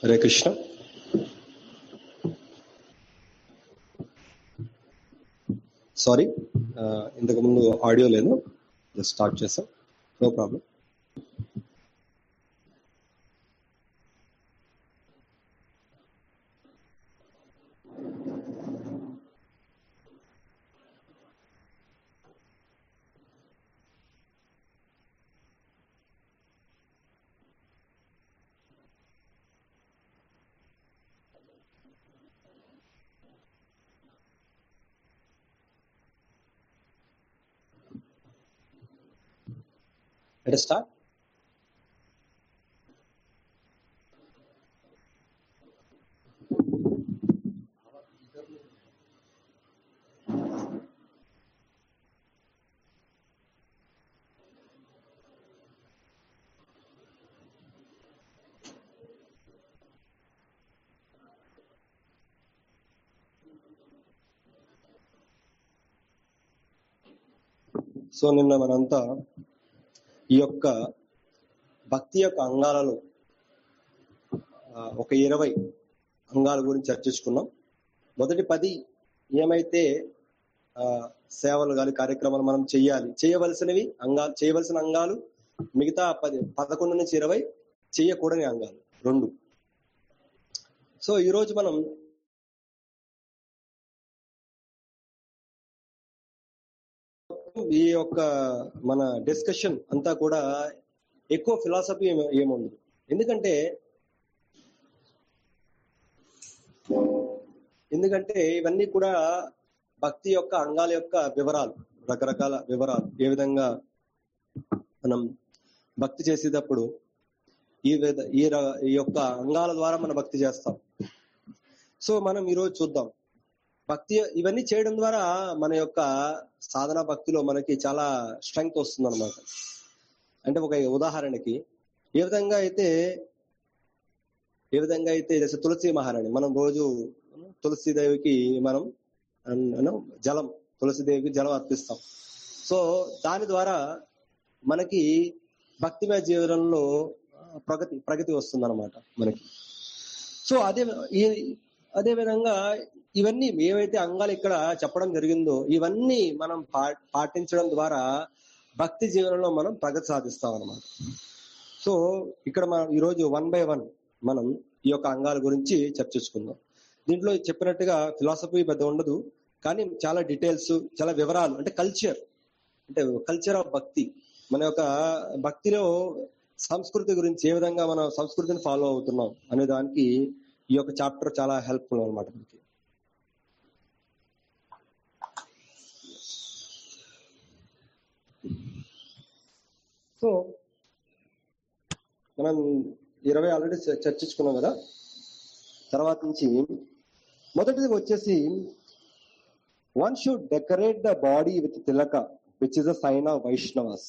Hare Krishna sorry ఇంతకు ముందు audio లేదు జస్ట్ స్టార్ట్ చేసాం no problem Let us start. So నిన్న మనంతా ఈ యొక్క భక్తి యొక్క అంగాలలో ఆ, ఒక ఇరవై అంగాల గురించి చర్చించుకున్నాం మొదటి పది ఏమైతే ఆ, సేవలు కానీ కార్యక్రమాలు మనం చేయాలి చేయవలసినవి అంగాలు చేయవలసిన అంగాలు మిగతా పది పదకొండు నుంచి ఇరవై చేయకూడని అంగాలు రెండు సో ఈ రోజు మనం ఈ యొక్క మన డిస్కషన్ అంతా కూడా ఎక్కువ ఫిలాసఫీ ఏముంది ఎందుకంటే ఎందుకంటే ఇవన్నీ కూడా భక్తి యొక్క అంగాల యొక్క వివరాలు రకరకాల వివరాలు ఏ విధంగా మనం భక్తి చేసేటప్పుడు ఈ విధ ఈ ర- ఈ యొక్క అంగాల ద్వారా మనం భక్తి చేస్తాం సో మనం ఈరోజు చూద్దాం భక్తి ఇవన్నీ చేయడం ద్వారా మన యొక్క సాధన భక్తిలో మనకి చాలా స్ట్రెంగ్త్ వస్తుంది అనమాట అంటే ఒక ఉదాహరణకి ఏ విధంగా అయితే ఏ విధంగా అయితే జస్ట్ తులసి మహారాణి మనం రోజు తులసి దేవికి మనం అన్- అను జలం తులసి దేవికి జలం అర్పిస్తాం సో దాని ద్వారా మనకి భక్తిమయ జీవనంలో ఆ, ప్రగతి ప్రగతి వస్తుంది అనమాట మనకి సో అదే ఈ అదే విధంగా ఇవన్నీ ఏవైతే అంగాలు ఇక్కడ చెప్పడం జరిగిందో ఇవన్నీ మనం పా- పాటించడం ద్వారా భక్తి జీవనంలో మనం ప్రగతి సాధిస్తాం అనమాట సో ఇక్కడ మనం ఈరోజు వన్ బై వన్ మనం ఈ యొక్క అంగాల గురించి చర్చించుకుందాం దీంట్లో చెప్పినట్టుగా ఫిలాసఫీ పెద్ద ఉండదు కానీ చాలా డీటెయిల్స్ చాలా వివరాలు అంటే కల్చర్ అంటే కల్చర్ ఆఫ్ భక్తి మన యొక్క భక్తిలో సంస్కృతి గురించి ఏ విధంగా మనం సంస్కృతిని ఫాలో అవుతున్నాం అనే దానికి ఈ యొక్క చాప్టర్ చాలా హెల్ప్ఫుల్ అనమాట మనకి సో మనం ఇరవై ఆల్రెడీ చర్చించుకున్నాం కదా తర్వాత నుంచి మొదటిది వచ్చేసి one should decorate the body with tilaka which is a sign of Vaishnavas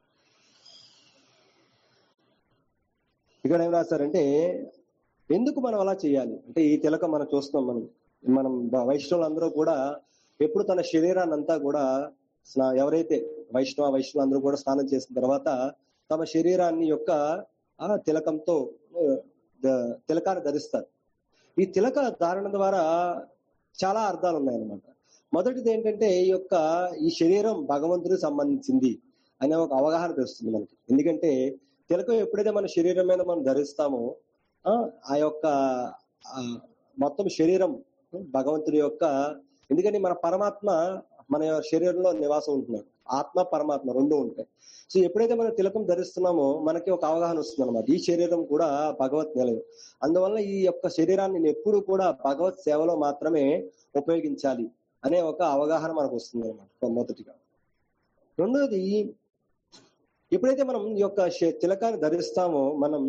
ఇక్కడ ఏం రాశారంటే ఎందుకు మనం అలా చేయాలి అంటే ఈ తిలక మనం చూస్తున్నాం మనం మనం బ- వైష్ణవులందరూ కూడా ఎప్పుడు తన శరీరాన్ని అంతా కూడా స్నా- ఎవరైతే వైష్ణవ వైష్ణవులు అందరూ కూడా స్నానం చేసిన తర్వాత తమ శరీరాన్ని యొక్క ఆ తిలకంతో ఆ, ద- తిలకాన్ని ధరిస్తారు ఈ తిలక ధారణ ద్వారా చాలా అర్థాలు ఉన్నాయన్నమాట మొదటిది ఏంటంటే ఈ యొక్క ఈ శరీరం భగవంతుడికి సంబంధించింది అనే ఒక అవగాహన తెస్తుంది మనకి ఎందుకంటే తిలకం ఎప్పుడైతే మన శరీరం మీద మనం ధరిస్తామో ఆ ఆ యొక్క ఆ, మొత్తం శరీరం భగవంతుడి యొక్క ఎందుకంటే మన పరమాత్మ మన శరీరంలో నివాసం ఉంటున్నాడు ఆత్మ పరమాత్మ రెండు ఉంటాయి సో ఎప్పుడైతే మనం తిలకం ధరిస్తున్నామో మనకి ఒక అవగాహన వస్తుంది అనమాట ఈ శరీరం కూడా భగవత్ నిలయం అందువల్ల ఈ యొక్క శరీరాన్ని నేను ఎప్పుడు కూడా భగవత్ సేవలో మాత్రమే ఉపయోగించాలి అనే ఒక అవగాహన మనకు వస్తుంది అనమాట మొదటిగా రెండోది ఎప్పుడైతే మనం ఈ యొక్క శ- తిలకాన్ని ధరిస్తామో మనం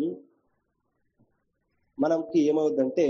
మనకి ఏమవుద్దంటే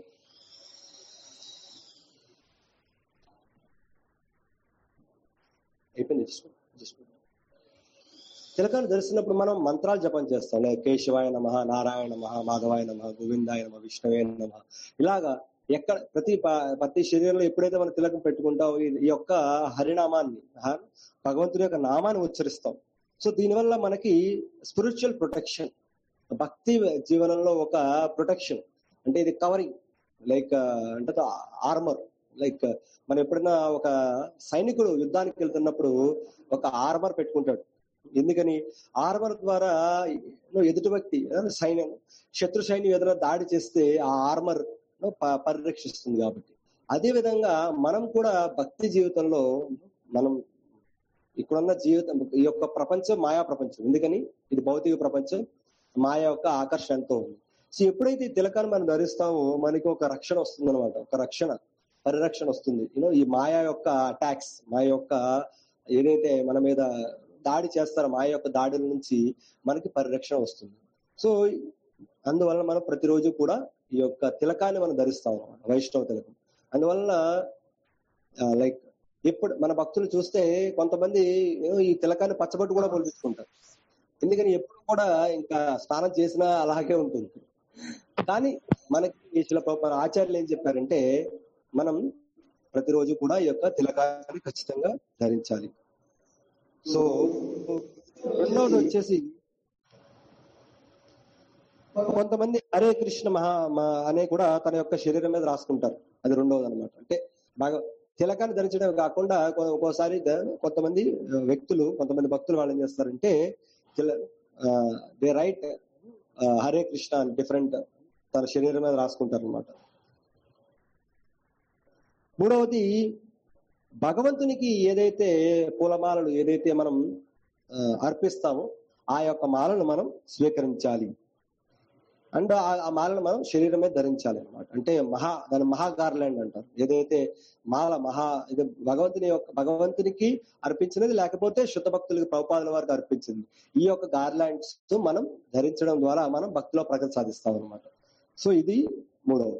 అయిపోయింది తీసుకో తీసుకో. తిలకాన్ని ధరిస్తున్నప్పుడు మనం మంత్రాలు జపం చేస్తాం లైక్ కేశవాయ నమ నారాయణ నమ మాధవాయ నమ గోవిందాయ నమ విష్ణువే నమ ఇలాగా ఎక్కడ ప్రతి ప- ప్రతి శరీరంలో ఎప్పుడైతే మనం తిలకం పెట్టుకుంటామో ఈ- ఈ యొక్క హరినామాన్ని హ- భగవంతుడి యొక్క నామాన్ని ఉచ్చరిస్తాం సో దీనివల్ల మనకి స్పిరిచువల్ ప్రొటెక్షన్ భక్తి జీవనంలో ఒక ప్రొటెక్షన్ అంటే ఇది కవరింగ్ లైక్ అంటే ఆర్మర్ లైక్ మనం ఎప్పుడైనా ఒక సైనికుడు యుద్ధానికి వెళ్తున్నప్పుడు ఒక ఆర్మర్ పెట్టుకుంటాడు ఎందుకని ఆర్మర్ ద్వారా ఎదుటి వ్యక్తి సైన్యం శత్రు సైన్యం ఏదైనా దాడి చేస్తే ఆ ఆర్మర్ పరిరక్షిస్తుంది కాబట్టి అదే విధంగా మనం కూడా భక్తి జీవితంలో మనం ఇక్కడున్న జీవితం ఈ యొక్క ప్రపంచం మాయా ప్రపంచం ఎందుకని ఇది భౌతిక ప్రపంచం మాయా యొక్క ఆకర్షణతో ఉంది సో ఎప్పుడైతే ఈ తిలకాన్ని మనం ధరిస్తామో మనకి ఒక రక్షణ వస్తుంది అనమాట ఒక రక్షణ పరిరక్షణ వస్తుంది యూనో ఈ మాయా యొక్క అటాక్స్ మా యొక్క ఏదైతే మన మీద దాడి చేస్తారో మాయ యొక్క దాడుల నుంచి మనకి పరిరక్షణ వస్తుంది సో అందువల్ల మనం ప్రతిరోజు కూడా ఈ యొక్క తిలకాన్ని మనం ధరిస్తాం అనమాట వైష్ణవ తిలకం అందువల్ల లైక్ ఇప్పుడు మన భక్తులు చూస్తే కొంతమంది ఈ తిలకాన్ని పచ్చబట్టు కూడా పొలిపించుకుంటారు ఎందుకని ఎప్పుడు కూడా ఇంకా స్నానం చేసినా అలాగే ఉంటుంది కానీ మనకి శిల మన ఆచార్యులు ఏం చెప్పారంటే మనం ప్రతిరోజు కూడా ఈ యొక్క తిలకాన్ని ఖచ్చితంగా ధరించాలి సో రెండవది వచ్చేసి కొంతమంది హరే కృష్ణ మహా అనే కూడా తన యొక్క శరీరం మీద రాసుకుంటారు అది రెండవది అనమాట అంటే బాగా తిలకాన్ని ధరించడం కాకుండా ఒక్కోసారి కొంతమంది వ్యక్తులు కొంతమంది భక్తులు వాళ్ళు ఏం చేస్తారంటే దే రైట్ హరే కృష్ణ అని డిఫరెంట్ తన శరీరం మీద రాసుకుంటారు అనమాట మూడవది భగవంతునికి ఏదైతే పూలమాలలు ఏదైతే మనం అర్పిస్తామో ఆ యొక్క మాలను మనం స్వీకరించాలి అండ్ ఆ మాలను మనం శరీరం మీద ధరించాలి అనమాట అంటే మహా దాని మహా గార్లాండ్ అంటారు ఏదైతే మాల మహా ఇది భగవంతుని యొక్క భగవంతునికి అర్పించినది లేకపోతే శుద్ధ భక్తులకి ప్రభుపాదుల వారికి అర్పించింది ఈ యొక్క గార్లాండ్స్ మనం ధరించడం ద్వారా మనం భక్తిలో ప్రగతి సాధిస్తాం అనమాట సో ఇది మూడవది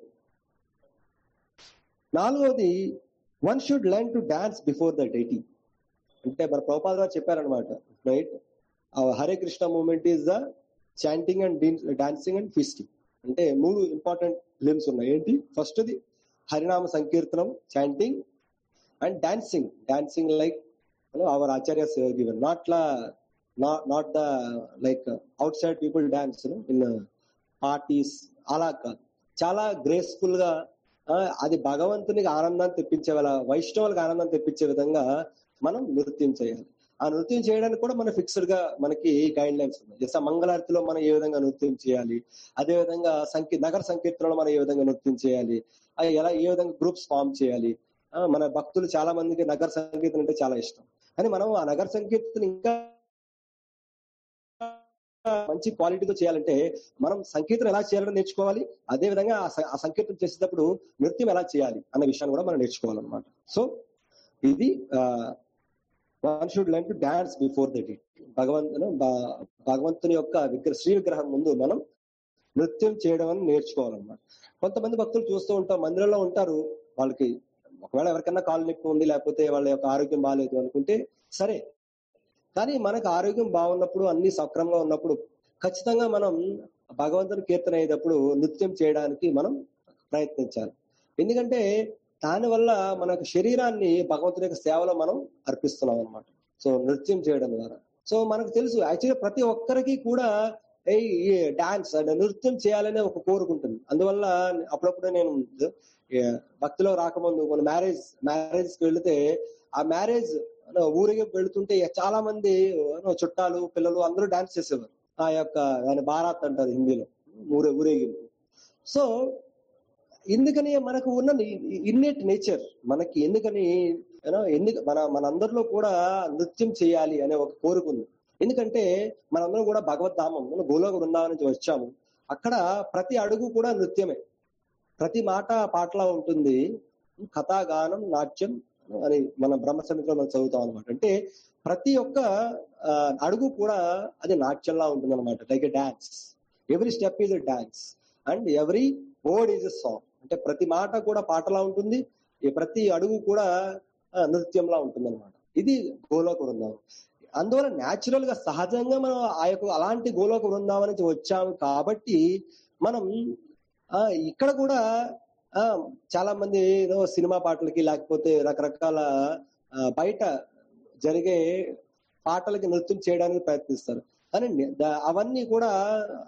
నాలుగవది one should learn to dance before the deity అంటే మన ప్రభుపాద గారు చెప్పారనమాట right Hare Krishna movement is the chanting and dancing and feasting అంటే మూడు ఇంపార్టెంట్ లిమ్స్ ఉన్నాయి ఏంటి ఫస్ట్ది హరినామ సంకీర్తనం chanting and dancing dancing like our acharyas given not లా not the like outside people dance in parties అలా కాదు చాలా గ్రేస్ఫుల్ గా అది భగవంతునికి ఆనందాన్ని తెప్పించే వాళ్ళ వైష్ణవులకు ఆనందాన్ని తెప్పించే విధంగా మనం నృత్యం చేయాలి ఆ నృత్యం చేయడానికి కూడా మన ఫిక్స్డ్ గా మనకి గైడ్ లైన్స్ ఉన్నాయి జస్ట్ మంగళారతిలో మనం ఏ విధంగా నృత్యం చేయాలి అదే విధంగా సంకీ నగర సంకీర్తనలో మనం ఏ విధంగా నృత్యం చేయాలి అది ఎలా ఏ విధంగా గ్రూప్స్ ఫామ్ చేయాలి మన భక్తులు చాలా మందికి నగర సంకీర్తన అంటే చాలా ఇష్టం అని మనం ఆ నగర సంకీర్తన ఇంకా మంచి క్వాలిటీతో చేయాలంటే మనం సంకీర్తన ఎలా చేయాలని నేర్చుకోవాలి అదే విధంగా ఆ సంకీర్తన చేసేటప్పుడు నృత్యం ఎలా చేయాలి అన్న విషయాన్ని కూడా మనం నేర్చుకోవాలన్నమాట సో ఇది one should learn to dance before the deity భగవంతుని భగవంతుని యొక్క విగ్రహ శ్రీ విగ్రహం ముందు మనం నృత్యం చేయడం అని నేర్చుకోవాలన్నమాట కొంతమంది భక్తులు చూస్తూ ఉంటాం మందిరంలో ఉంటారు వాళ్ళకి ఒకవేళ ఎవరికైనా కాలు నొప్పి ఉంది లేకపోతే వాళ్ళ యొక్క ఆరోగ్యం బాగాలేదు అనుకుంటే సరే కానీ మనకు ఆరోగ్యం బాగున్నప్పుడు అన్ని సక్రమంగా ఉన్నప్పుడు ఖచ్చితంగా మనం భగవంతుని కీర్తన అయ్యేటప్పుడు నృత్యం చేయడానికి మనం ప్రయత్నించాలి ఎందుకంటే దాని వల్ల మనకు శరీరాన్ని భగవంతుని యొక్క సేవలో మనం అర్పిస్తున్నాం అనమాట సో నృత్యం చేయడం ద్వారా సో మనకు తెలుసు యాక్చువల్గా ప్రతి ఒక్కరికి కూడా ఈ డాన్స్ అంటే నృత్యం చేయాలనే ఒక కోరుకుంటుంది అందువల్ల అప్పుడప్పుడు నేను భక్తిలో రాకముందు మన మ్యారేజ్ మ్యారేజ్ కి వెళితే ఆ మ్యారేజ్ ఊరికి వెళుతుంటే చాలా మంది చుట్టాలు పిల్లలు అందరూ డాన్స్ చేసేవారు ఆ యొక్క దాని బారాత్ అంటారు హిందీలో ఊరే ఊరేగింపు సో ఎందుకని మనకు ఉన్న ఇన్నేట్ నేచర్ మనకి ఎందుకని ఎందుకు మన మనందరిలో కూడా నృత్యం చేయాలి అనే ఒక కోరిక ఉంది ఎందుకంటే మనందరం కూడా భగవద్ధామం మనం గోలోక బృందావనం నుంచి వచ్చాము అక్కడ ప్రతి అడుగు కూడా నృత్యమే ప్రతి మాట పాటలా ఉంటుంది కథాగానం నాట్యం అని మన బ్రహ్మ సమితిలో మనం చదువుతాం అనమాట అంటే ప్రతి ఒక్క అడుగు కూడా అది నాట్యంలా ఉంటుంది అనమాట like a dance every step is a dance and every word is a song అంటే ప్రతి మాట కూడా పాటలా ఉంటుంది ప్రతి అడుగు కూడా నృత్యంలా ఉంటుంది అనమాట ఇది గోలోక బృందావనం అందువల్ల న్యాచురల్ గా సహజంగా మనం ఆ యొక్క అలాంటి గోలోక బృందావనం నుంచి వచ్చాము కాబట్టి మనం ఇక్కడ కూడా చాలా మంది ఏదో సినిమా పాటలకి లేకపోతే రకరకాల బయట జరిగే పాటలకి నృత్యం చేయడానికి ప్రయత్నిస్తారు కానీ అవన్నీ కూడా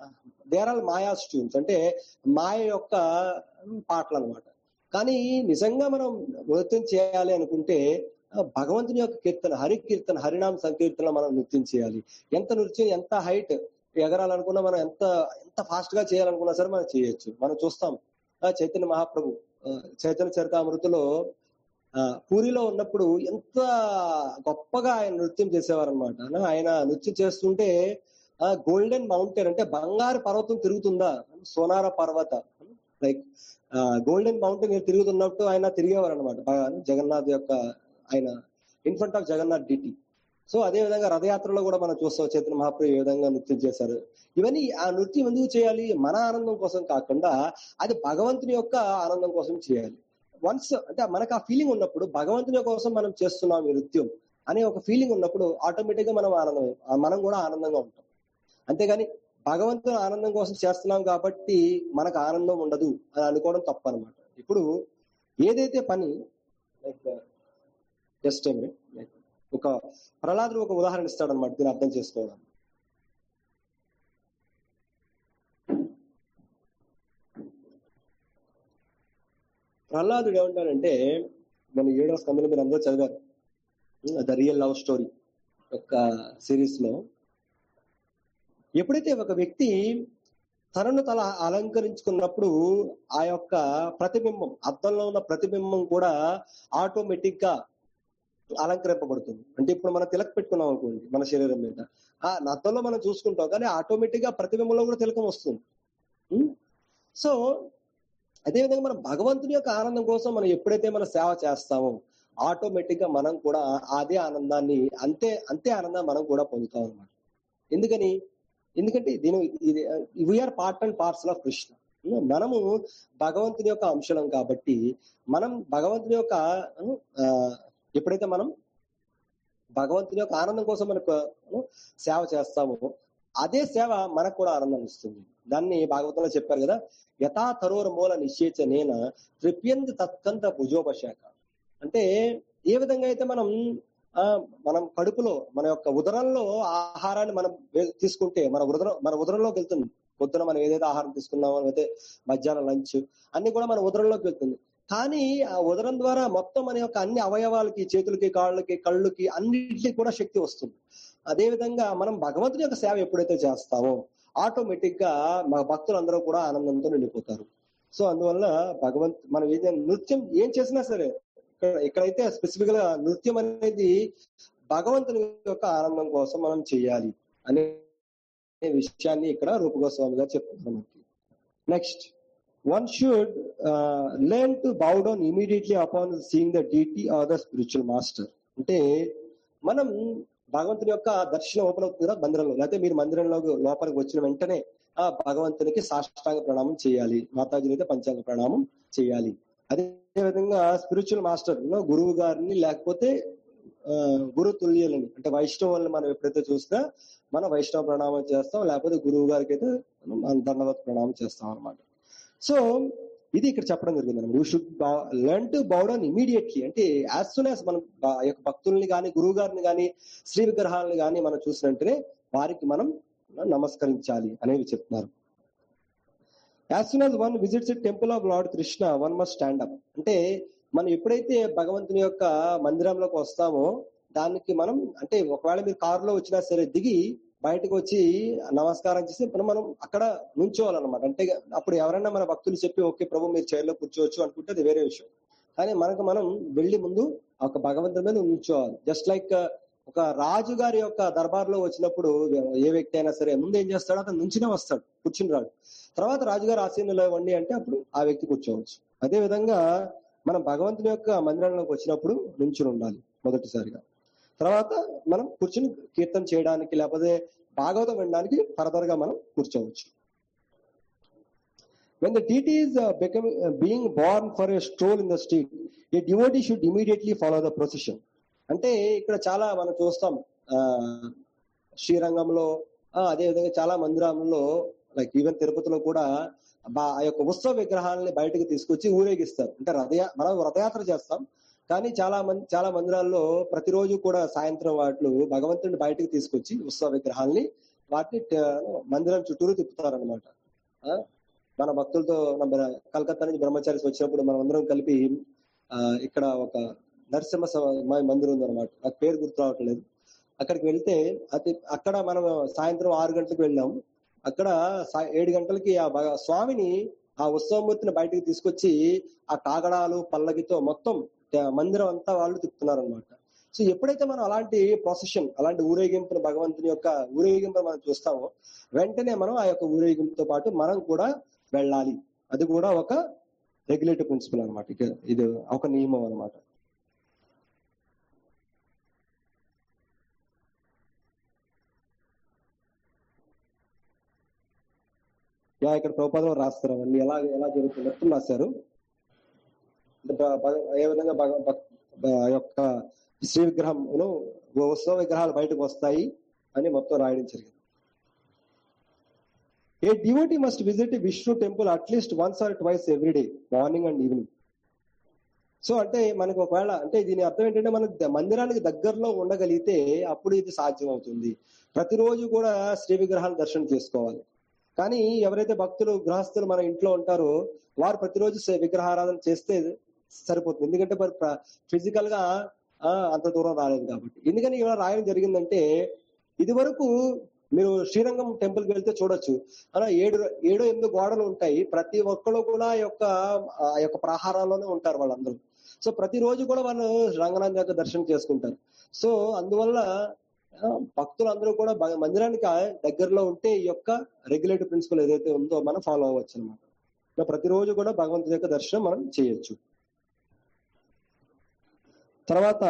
they are all maya tunes అంటే మాయ యొక్క పాటలు అనమాట కానీ నిజంగా మనం నృత్యం చేయాలి అనుకుంటే ఆ, భగవంతుని యొక్క కీర్తన హరి కీర్తన హరినామ సంకీర్తన మనం నృత్యం చేయాలి ఎంత నృత్యం ఎంత హైట్ ఎగరాలనుకున్నా మనం ఎంత ఎంత ఫాస్ట్ గా చేయాలనుకున్నా సరే మనం చేయొచ్చు మనం చూస్తాం ఆ, చైతన్య మహాప్రభు ఆ, చైతన్య చరితామృతిలో ఆ, పూరిలో ఉన్నప్పుడు ఎంత గొప్పగా ఆయన నృత్యం చేసేవారు అనమాట ఆయన నృత్యం చేస్తుంటే ఆ గోల్డెన్ మౌంటైన్ అంటే బంగారు పర్వతం తిరుగుతుందా సోనార పర్వత లైక్ గోల్డెన్ మౌంటైన్ తిరుగుతున్నట్టు ఆయన తిరిగేవారు అనమాట జగన్నాథ్ యొక్క ఆయన in front of Jagannath deity so అదే విధంగా రథయాత్రలో కూడా మనం చూస్తాం చైతన్య మహాప్రభు ఏ విధంగా నృత్యం చేశారు ఇవన్నీ ఆ నృత్యం ఎందుకు చేయాలి మన ఆనందం కోసం కాకుండా అది భగవంతుని యొక్క ఆనందం కోసం చేయాలి వన్స్ అంటే మనకు ఆ ఫీలింగ్ ఉన్నప్పుడు భగవంతుని కోసం మనం చేస్తున్నాం ఈ నృత్యం అనే ఒక ఫీలింగ్ ఉన్నప్పుడు ఆటోమేటిక్ గా మనం ఆనందం మనం కూడా ఆనందంగా ఉంటాం అంతేగాని భగవంతుని ఆనందం కోసం చేస్తున్నాం కాబట్టి మనకు ఆనందం ఉండదు అని అనుకోవడం తప్పు అనమాట ఇప్పుడు ఏదైతే పని లైక్ జస్ట్ లైక్ ఒక ప్రహ్లాదుడు ఒక ఉదాహరణ ఇస్తాడు అనమాట దీన్ని అర్థం చేసుకోవడం ప్రహ్లాదుడు ఏమంటాడంటే మన ఏడవ స్కందంలో మీరు అందరూ చదివారు ద రియల్ లవ్ స్టోరీ యొక్క సిరీస్ లో ఎప్పుడైతే ఒక వ్యక్తి తనను తల అలంకరించుకున్నప్పుడు ఆ యొక్క ప్రతిబింబం అద్దంలో ఉన్న ప్రతిబింబం కూడా ఆటోమేటిక్ గా అలంకరింపబడుతుంది అంటే ఇప్పుడు మనం తిలక పెట్టుకున్నాం అనుకోండి మన శరీరం మీద ఆ అద్దంలో మనం చూసుకుంటాం కానీ ఆటోమేటిక్ గా ప్రతిబింబంలో కూడా తిలకం వస్తుంది ఉం? సో అదేవిధంగా మనం భగవంతుని యొక్క ఆనందం కోసం మనం ఎప్పుడైతే మనం సేవ చేస్తామో ఆటోమేటిక్ గా మనం కూడా అదే ఆనందాన్ని అంతే అంతే ఆనందాన్ని మనం కూడా పొందుతాం అనమాట ఎందుకని ఎందుకంటే దీని ఇది we're part and parcel of Krishna మనము భగవంతుని యొక్క అంశలం కాబట్టి మనం భగవంతుని యొక్క ఆ, ఎప్పుడైతే మనం భగవంతుని యొక్క ఆనందం కోసం మనకు ఆ, సేవ చేస్తామో అదే సేవ మనకు కూడా ఆనందం ఇస్తుంది దాన్ని భాగవతంలో చెప్పారు కదా యథా తరోర మూల నిశ్చేచ నేన త్రిప్యంది తత్కంత భుజోపశాఖ అంటే ఏ విధంగా అయితే మనం ఆ మనం కడుపులో మన యొక్క ఉదరంలో ఆహారాన్ని మనం వే- తీసుకుంటే మన ఉదరం మన ఉదరంలోకి వెళ్తుంది పొద్దున మనం ఏదైతే ఆహారం తీసుకున్నామో అయితే మధ్యాహ్నం లంచ్ అన్ని కూడా మన ఉదరంలోకి వెళ్తుంది కానీ ఆ ఉదరం ద్వారా మొత్తం మన యొక్క అన్ని అవయవాలకి చేతులకి కాళ్ళకి కళ్ళుకి అన్నిటికీ కూడా శక్తి వస్తుంది అదే విధంగా మనం భగవంతుని యొక్క సేవ ఎప్పుడైతే చేస్తామో ఆటోమేటిక్ గా మా భక్తులందరూ కూడా ఆనందంతో నిండిపోతారు సో అందువల్ల భగవంత్ మనం ఏదైనా నృత్యం ఏం చేసినా సరే ఇక్కడ ఇక్కడైతే స్పెసిఫిక్ గా నృత్యం అనేది భగవంతుని యొక్క ఆనందం కోసం మనం చేయాలి అనే విషయాన్ని ఇక్కడ రూపగోస్వామి గారు చెప్తున్నారు మనకి next one should learn to bow down immediately upon seeing the deity or the spiritual master అంటే మనం భగవంతుని యొక్క దర్శనం ఓపెన్ అవుతుంది కదా మందిరంలో లేకపోతే మీరు మందిరంలో లోపలికి వచ్చిన వెంటనే ఆ భగవంతునికి సాష్టాంగ ప్రణామం చేయాలి మాతాజీ అయితే పంచాంగ ప్రణామం చేయాలి అదే విధంగా స్పిరిచువల్ మాస్టర్ గురువు గారిని లేకపోతే ఆ, గురు తుల్యులని అంటే వైష్ణవుల్ని మనం ఎప్పుడైతే చూసినా మనం వైష్ణవ ప్రణామం చేస్తాం లేకపోతే గురువు గారికి అయితే మనం దండవత్ ప్రణామం చేస్తాం అనమాట సో ఇది ఇక్కడ చెప్పడం జరిగింది you should learn to bow down immediately అంటే యాజ్ సూన్ యాజ్ మనం ఆ యొక్క భక్తుల్ని కానీ గురువు గారిని కానీ శ్రీ విగ్రహాలను కానీ మనం చూసినట్టునే వారికి మనం నమస్కరించాలి అనేవి చెప్తున్నారు as soon as one visits temple of lord Krishna one must stand up అంటే మనం ఎప్పుడైతే భగవంతుని యొక్క మందిరంలోకి వస్తామో దానికి మనం అంటే ఒకవేళ మీరు కారులో వచ్చినా సరే దిగి బయటకు వచ్చి నమస్కారం చేసి మనం మనం అక్కడ నుంచోవాలన్నమాట అంటే అప్పుడు ఎవరైనా మన భక్తులు చెప్పి ఓకే ప్రభు మీరు చైర్లో కూర్చోవచ్చు అనుకుంటే అది వేరే విషయం కానీ మనకు మనం వెళ్ళి ముందు ఒక భగవంతుని మీద నుంచోవాలి జస్ట్ లైక్ ఒక రాజు గారి యొక్క దర్బార్లో వచ్చినప్పుడు ఏ వ్యక్తి అయినా సరే ముందు ఏం చేస్తాడు అతను నుంచినే వస్తాడు కూర్చుని రాడు తర్వాత రాజుగారు ఆసీనులో ఇవ్వండి అంటే అప్పుడు ఆ వ్యక్తి కూర్చోవచ్చు అదే విధంగా మనం భగవంతుని యొక్క మందిరంలోకి వచ్చినప్పుడు నుంచుని ఉండాలి మొదటిసారిగా తర్వాత మనం కూర్చుని కీర్తన చేయడానికి లేకపోతే భాగవతం వినడానికి ఫర్దర్ గా మనం కూర్చోవచ్చు When the deity is uh, becoming, uh, being born for a stroll in the street, a devotee should immediately follow the procession. అంటే ఇక్కడ చాలా మనం చూస్తాం ఆ శ్రీరంగంలో ఆ, అదే విధంగా చాలా మందిరాలలో లైక్ ఈవెన్ తిరుపతిలో కూడా బా- ఆ యొక్క ఉత్సవ విగ్రహాలని బయటకు తీసుకొచ్చి ఊరేగిస్తారు అంటే రథయా మనం రథయాత్ర చేస్తాం కానీ చాలా మంది చాలా మందిరాల్లో ప్రతిరోజు కూడా సాయంత్రం వాటిలో భగవంతుడిని బయటకు తీసుకొచ్చి ఉత్సవ విగ్రహాలని వాటిని ట- మందిరం చుట్టూరు తిప్పుతారనమాట ఆ, మన భక్తులతో మన కలకత్తా నుంచి బ్రహ్మచారి వచ్చినప్పుడు మనం అందరం కలిపి ఆ, ఇక్కడ ఒక నరసింహ స- మందిరం ఉంది అనమాట నాకు పేరు గుర్తు రావట్లేదు అక్కడికి వెళ్తే అది అక్కడ మనం సాయంత్రం ఆరు గంటలకు వెళ్ళాం అక్కడ సా- ఏడు గంటలకి ఆ భగ- స్వామిని ఆ ఉత్సవమూర్తిని బయటికి తీసుకొచ్చి ఆ కాగడాలు పల్లకితో మొత్తం ఆ మందిరం అంతా వాళ్ళు తిప్పుతున్నారు అనమాట సో ఎప్పుడైతే మనం అలాంటి ప్రొసెషన్ అలాంటి ఊరేగింపును భగవంతుని యొక్క ఊరేగింపును మనం చూస్తామో వెంటనే మనం ఆ యొక్క ఊరేగింపుతో పాటు మనం కూడా వెళ్ళాలి అది కూడా ఒక రెగ్యులేటివ్ ప్రిన్సిపల్ అనమాట ఇక ఇది ఒక నియమం అనమాట యా ఇక్కడ ప్రభుపాదం రాస్తారు అవన్నీ ఎలా ఎలా జరుగుతున్నట్టు రాశారు అంటే భ- భగ- ఏ విధంగా భగ- భక్- భ- ఆ యొక్క శ్రీ విగ్రహంను ఉత్సవ విగ్రహాలు బయటకు వస్తాయి అని మొత్తం రాయడం జరిగింది a devotee must visit Vishnu temple at least once or twice every day morning and evening so అంటే మనకు ఒకవేళ అంటే దీని అర్థం ఏంటంటే మనం ద- మందిరానికి దగ్గరలో ఉండగలిగితే అప్పుడు ఇది సాధ్యం అవుతుంది ప్రతిరోజు కూడా శ్రీ విగ్రహాలు దర్శనం చేసుకోవాలి కానీ ఎవరైతే భక్తులు గృహస్థులు మన ఇంట్లో ఉంటారో వారు ప్రతిరోజు సే- విగ్రహారాధన చేస్తే సరిపోతుంది ఎందుకంటే మరి ఫిజికల్ గా ఆ, అంత దూరం రాలేదు కాబట్టి ఎందుకని ఇలా రాయడం జరిగిందంటే ఇది వరకు మీరు శ్రీరంగం టెంపుల్ కి వెళ్తే చూడొచ్చు అలా ఏడు ఏడు ఎనిమిది గోడలు ఉంటాయి ప్రతి ఒక్కరు కూడా ఆ యొక్క ఆ యొక్క ప్రాహారాల్లోనే ఉంటారు వాళ్ళందరూ సో ప్రతిరోజు కూడా వాళ్ళు రంగనాథ్ యొక్క దర్శనం చేసుకుంటారు సో అందువల్ల ఆ, భక్తులందరూ కూడా భగ- మందిరానికి ఆ దగ్గరలో ఉంటే ఈ యొక్క రెగ్యులేటివ్ ప్రిన్సిపల్ ఏదైతే ఉందో మనం ఫాలో అవ్వచ్చు అనమాట ప్రతిరోజు కూడా భగవంతుడి యొక్క దర్శనం మనం చేయొచ్చు తర్వాత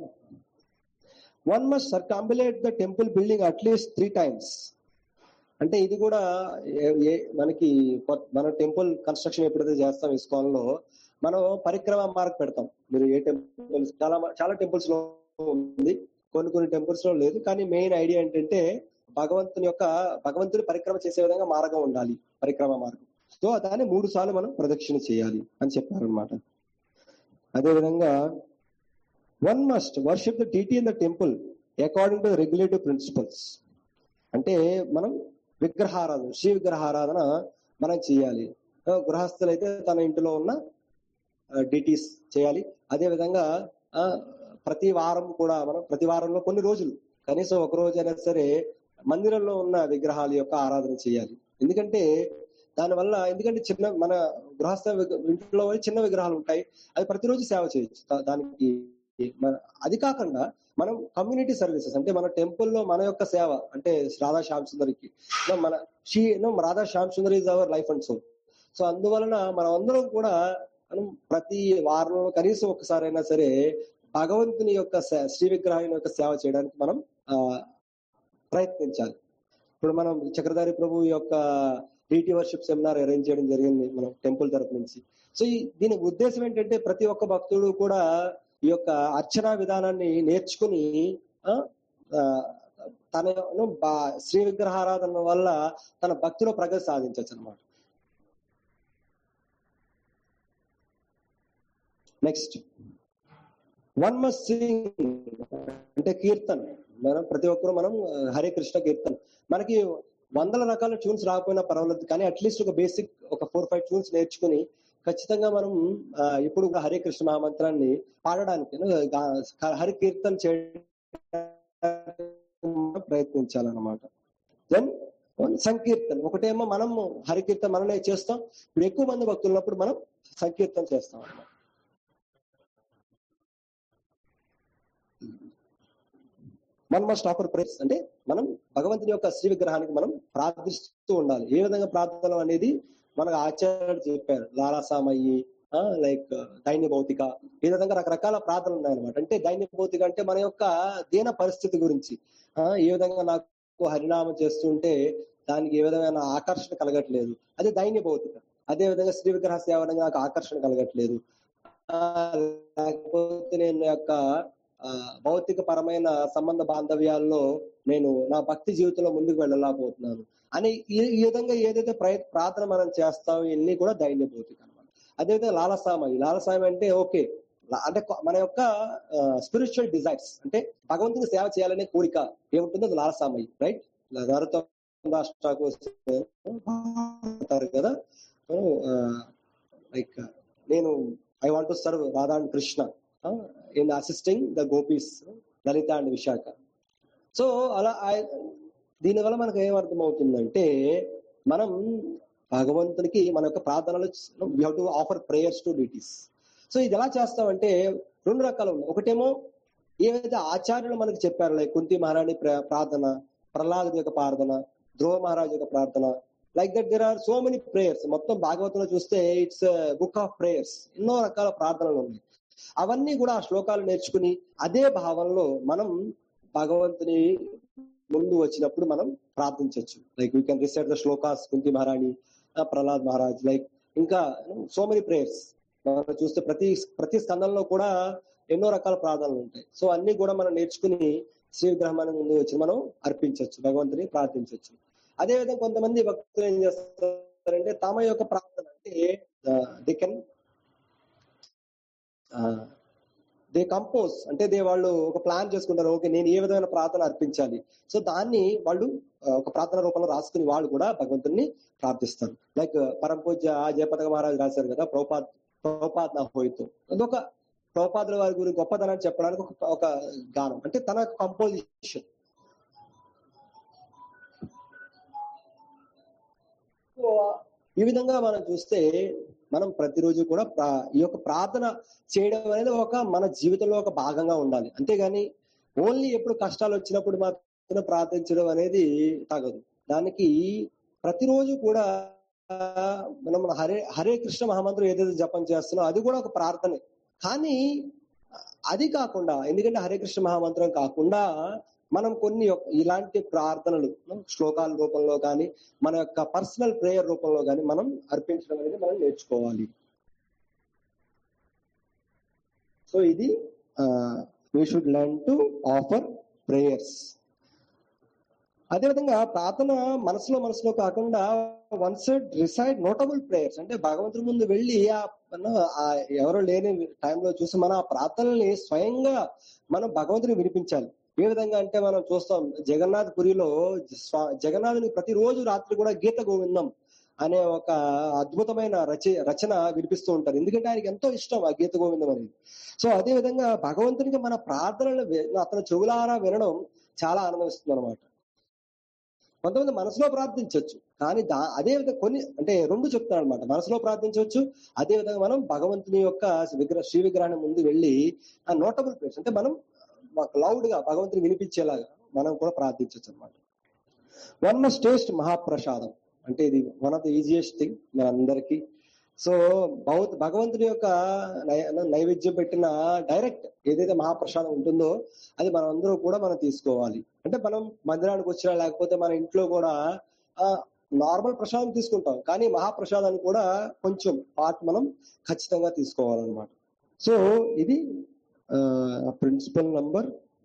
one must circumambulate the temple building at least three times అంటే ఇది కూడా ఏ- ఏ- మనకి కొత్త- మన టెంపుల్ కన్స్ట్రక్షన్ ఎప్పుడైతే చేస్తాం ఇస్కాన్ లో మనం పరిక్రమ మార్క్ పెడతాం మీరు ఏ టెంపుల్స్ చాలా మ- చాలా టెంపుల్స్ లో ఉంది కొన్ని కొన్ని టెంపుల్స్ లో లేదు కానీ మెయిన్ ఐడియా ఏంటంటే భగవంతుని యొక్క భగవంతుని పరిక్రమ చేసే విధంగా మార్గం ఉండాలి పరిక్రమ మార్గం సో దాన్ని మూడు సార్లు మనం ప్రదక్షిణ చేయాలి అని చెప్పారనమాట అదే విధంగా one must worship the deity in the temple according to regulative principles అంటే మనం విగ్రహారాధన శ్రీ విగ్రహారాధన మనం చేయాలి ఆ, గృహస్థులైతే తన ఇంటిలో ఉన్న డిటీస్ చేయాలి అదే విధంగా ఆ, ప్రతి వారం కూడా మనం ప్రతి వారంలో కొన్ని రోజులు కనీసం ఒక రోజు అయినా సరే మందిరంలో ఉన్న విగ్రహాల యొక్క ఆరాధన చేయాలి ఎందుకంటే దానివల్ల ఎందుకంటే చిన్న మన గృహస్థ విగ్ర- ఇంట్లో చిన్న విగ్రహాలు ఉంటాయి అది ప్రతిరోజు సేవ చేయొచ్చు దా- దానికి మన అది కాకుండా మనం కమ్యూనిటీ సర్వీసెస్ అంటే మన టెంపుల్ లో మన యొక్క సేవ అంటే రాధా శ్యామ్ సుందరికి no, మన she no Radha Shyam Sundar is our life and soul so అందువలన మనం అందరం కూడా మనం ప్రతి వారంలో కనీసం ఒకసారైనా సరే భగవంతుని యొక్క సే- శ్రీ విగ్రహం యొక్క సేవ చేయడానికి మనం ఆ ప్రయత్నించాలి ఇప్పుడు మనం చక్రధారి ప్రభు యొక్క డీటీ వర్షిప్ సెమినార్ అరేంజ్ చేయడం జరిగింది మనం టెంపుల్ తరపు నుంచి సో ఈ దీని ఉద్దేశం ఏంటంటే ప్రతి ఒక్క భక్తుడు కూడా ఈ యొక్క అర్చనా విధానాన్ని నేర్చుకుని ఆ, ఆ, తనను బా- శ్రీ విగ్రహారాధన వల్ల తన భక్తిలో ప్రగతి సాధించవచ్చు అనమాట నెక్స్ట్ వన్ మస్ట్ సింగ్ అంటే కీర్తన్ మనం ప్రతి ఒక్కరు మనం ఆ, హరే కృష్ణ కీర్తన్ మనకి వందల రకాల ట్యూన్స్ రాకపోయినా పర్వాలేదు కానీ అట్లీస్ట్ ఒక బేసిక్ ఒక ఫోర్ ఫైవ్ ట్యూన్స్ నేర్చుకుని ఖచ్చితంగా మనం ఆ, ఇప్పుడు కూడా హరే కృష్ణ మహామంత్రాన్ని పాడడానికి ను, గా- హరి కీర్తన్ చేయడానికి ప్రయత్నించాలన్నమాట దెన్ సంకీర్తన్ ఒకటేమో మనం హరికీర్తన మనమే చేస్తాం ఇప్పుడు ఎక్కువ మంది భక్తులు ఉన్నప్పుడు మనం సంకీర్తన చేస్తాం అన్నమాట మనం మస్ట్ ఆఫర్ ప్రేయర్స్ అంటే మనం భగవంతుని యొక్క శ్రీ విగ్రహానికి మనం ప్రార్థిస్తూ ఉండాలి ఏ విధంగా ప్రార్థన అనేది మనకు ఆచార్యులు చెప్పారు లాలాసామయ్యి లైక్ దైన్య భౌతిక ఈ విధంగా రకరకాల ప్రార్థనలు ఉన్నాయన్నమాట అంటే దైన్య భౌతిక అంటే మన యొక్క దీన పరిస్థితి గురించి ఆ, ఏ విధంగా నాకు హరినామం చేస్తుంటే దానికి ఏ విధమైన ఆకర్షణ కలగట్లేదు అదే దైన్య భౌతిక అదే విధంగా శ్రీ విగ్రహ సేవ అనగా నాకు ఆకర్షణ కలగట్లేదు ఆ, లేకపోతే నేను యొక్క ఆ, భౌతిక పరమైన సంబంధ బాంధవ్యాల్లో నేను నా భక్తి జీవితంలో ముందుకు వెళ్ళలేకపోతున్నాను అని ఈ ఈ విధంగా ఏదైతే ప్రయ ప్రార్థన మనం చేస్తామో ఇవన్నీ కూడా దైన్య భౌతిక అనమాట అదేవిధంగా లాలసామయి లాలసాయం అంటే ఓకే లా- అంటే కొ- మన యొక్క స్పిరిచువల్ డిజైర్స్ అంటే భగవంతుని సేవ చేయాలనే కోరిక ఏముంటుందో అది లాలసామయి రైట్ దానితో దాస్ ఠాకూర్ అంటారు కదా లైక్ నేను I want to serve Radha and Krishna in assisting the gopis Lalita and Vishakha so అలా I- దీనివల్ల మనకు ఏం అర్థమవుతుందంటే మనం భగవంతునికి మన యొక్క ప్రార్థనలు we have to offer prayers to duties so ఇది ఎలా చేస్తామంటే రెండు రకాలు ఉన్నాయి ఒకటేమో ఏవైతే ఆచార్యులు మనకు చెప్పారు లైక్ కుంతి మహారాణి ప్ర- ప్రార్థన ప్రహ్లాద్ యొక్క ప్రార్థన ధ్రువ మహారాజ్ యొక్క ప్రార్థన like that there are so many prayers మొత్తం భాగవతంలో చూస్తే ఇట్స్ బుక్ ఆఫ్ ప్రేయర్స్ ఎన్నో రకాల ప్రార్థనలు ఉన్నాయి అవన్నీ కూడా ఆ శ్లోకాలు నేర్చుకుని అదే భావంలో మనం భగవంతుని ముందు వచ్చినప్పుడు మనం ప్రార్థించవచ్చు like we can recite the shlokas Kunti Maharani ఆ, ప్రహ్లాద్ మహారాజ్ లైక్ ఇంకా సో మెనీ ప్రేయర్స్ మనం చూస్తే ప్రతి ప్రతి స్కందంలో కూడా ఎన్నో రకాల ప్రార్థనలు ఉంటాయి సో అన్ని కూడా మనం నేర్చుకుని శ్రీ విగ్రహమాన్ని ముందు వచ్చి మనం అర్పించవచ్చు భగవంతుని ప్రార్థించవచ్చు అదే విధంగా కొంతమంది భక్తులు ఏం చేస్తారంటే తమ యొక్క ప్రార్థన అంటే దే కెన్ దే కంపోజ్ అంటే దే వాళ్ళు ఒక ప్లాన్ చేసుకుంటారు ఓకే నేను ఏ విధమైన ప్రార్థన అర్పించాలి సో దాన్ని వాళ్ళు ఆ, ఒక ప్రార్థన రూపంలో రాసుకుని వాళ్ళు కూడా భగవంతుని ప్రార్థిస్తారు లైక్ పరంపూజ జయపతక మహారాజ్ రాశారు కదా ప్రభుపాద్ ప్రభుపాద్ నా హోయితో అదొక ప్రభుపాదుల వారి గురించి గొప్పతనాన్ని చెప్పడానికి ఒక ఒక గానం అంటే తన కంపోజిషన్ సో ఈ విధంగా మనం చూస్తే మనం ప్రతిరోజు కూడా ప్రా- ఈ యొక్క ప్రార్థన చేయడం అనేది ఒక మన జీవితంలో ఒక భాగంగా ఉండాలి అంతేగాని ఓన్లీ ఎప్పుడు కష్టాలు వచ్చినప్పుడు మాత్రం ప్రార్థించడం అనేది తగదు దానికి ప్రతిరోజు కూడా మనం హరే హరే కృష్ణ మహామంత్రం ఏదైతే జపం చేస్తున్నామో అది కూడా ఒక ప్రార్థనే కానీ అది కాకుండా ఎందుకంటే హరే కృష్ణ మహామంత్రం కాకుండా మనం కొన్ని యొక్క- ఇలాంటి ప్రార్థనలు శ్లోకాల రూపంలో కానీ మన యొక్క పర్సనల్ ప్రేయర్ రూపంలో కానీ మనం అర్పించడం అనేది మనం నేర్చుకోవాలి సో ఇది we should learn to offer prayers అదేవిధంగా ప్రార్థన మనసులో మనసులో కాకుండా one side recite notable prayers అంటే భగవంతుడి ముందు వెళ్ళి ఆ మన- ఆ ఎవరో లేని టైంలో చూసి మన ఆ ప్రార్థనల్ని స్వయంగా మనం భగవంతుని వినిపించాలి ఏ విధంగా అంటే మనం చూస్తాం జగన్నాథ్ పురిలో స్వా- జగన్నాథుని ప్రతిరోజు రాత్రి కూడా గీత గోవిందం అనే ఒక అద్భుతమైన రచ రచన వినిపిస్తూ ఉంటారు ఎందుకంటే ఆయనకి ఎంతో ఇష్టం ఆ గీత గోవిందం అనేది సో అదే విధంగా భగవంతునికి మన ప్రార్థనలు వి- అతను చెవులారా వినడం చాలా ఆనందిస్తుంది అనమాట కొంతమంది మనసులో ప్రార్థించవచ్చు కానీ దా అదే విధంగా కొన్ని అంటే రెండు చెప్తున్నాడు అనమాట మనసులో ప్రార్థించవచ్చు అదే విధంగా మనం భగవంతుని యొక్క విగ్రహ శ్రీ విగ్రహాన్ని ముందు వెళ్ళి ఆ నోటబుల్ ప్లేస్ అంటే మనం లౌడ్ గా భగవంతుని వినిపించేలాగా మనం కూడా ప్రార్థించవచ్చు అనమాట వన్ మస్ట్ టేస్ట్ మహాప్రసాదం అంటే ఇది one of the easiest thing మన అందరికి సో భౌత్ భగవంతుని యొక్క నై- నైవేద్యం పెట్టిన డైరెక్ట్ ఏదైతే మహాప్రసాదం ఉంటుందో అది మనం అందరూ కూడా మనం తీసుకోవాలి అంటే మనం మందిరానికి వచ్చినా లేకపోతే మన ఇంట్లో కూడా ఆ నార్మల్ ప్రసాదం తీసుకుంటాం కానీ మహాప్రసాదాన్ని కూడా కొంచెం పార్ట్ మనం ఖచ్చితంగా తీసుకోవాలన్నమాట సో ఇది principle number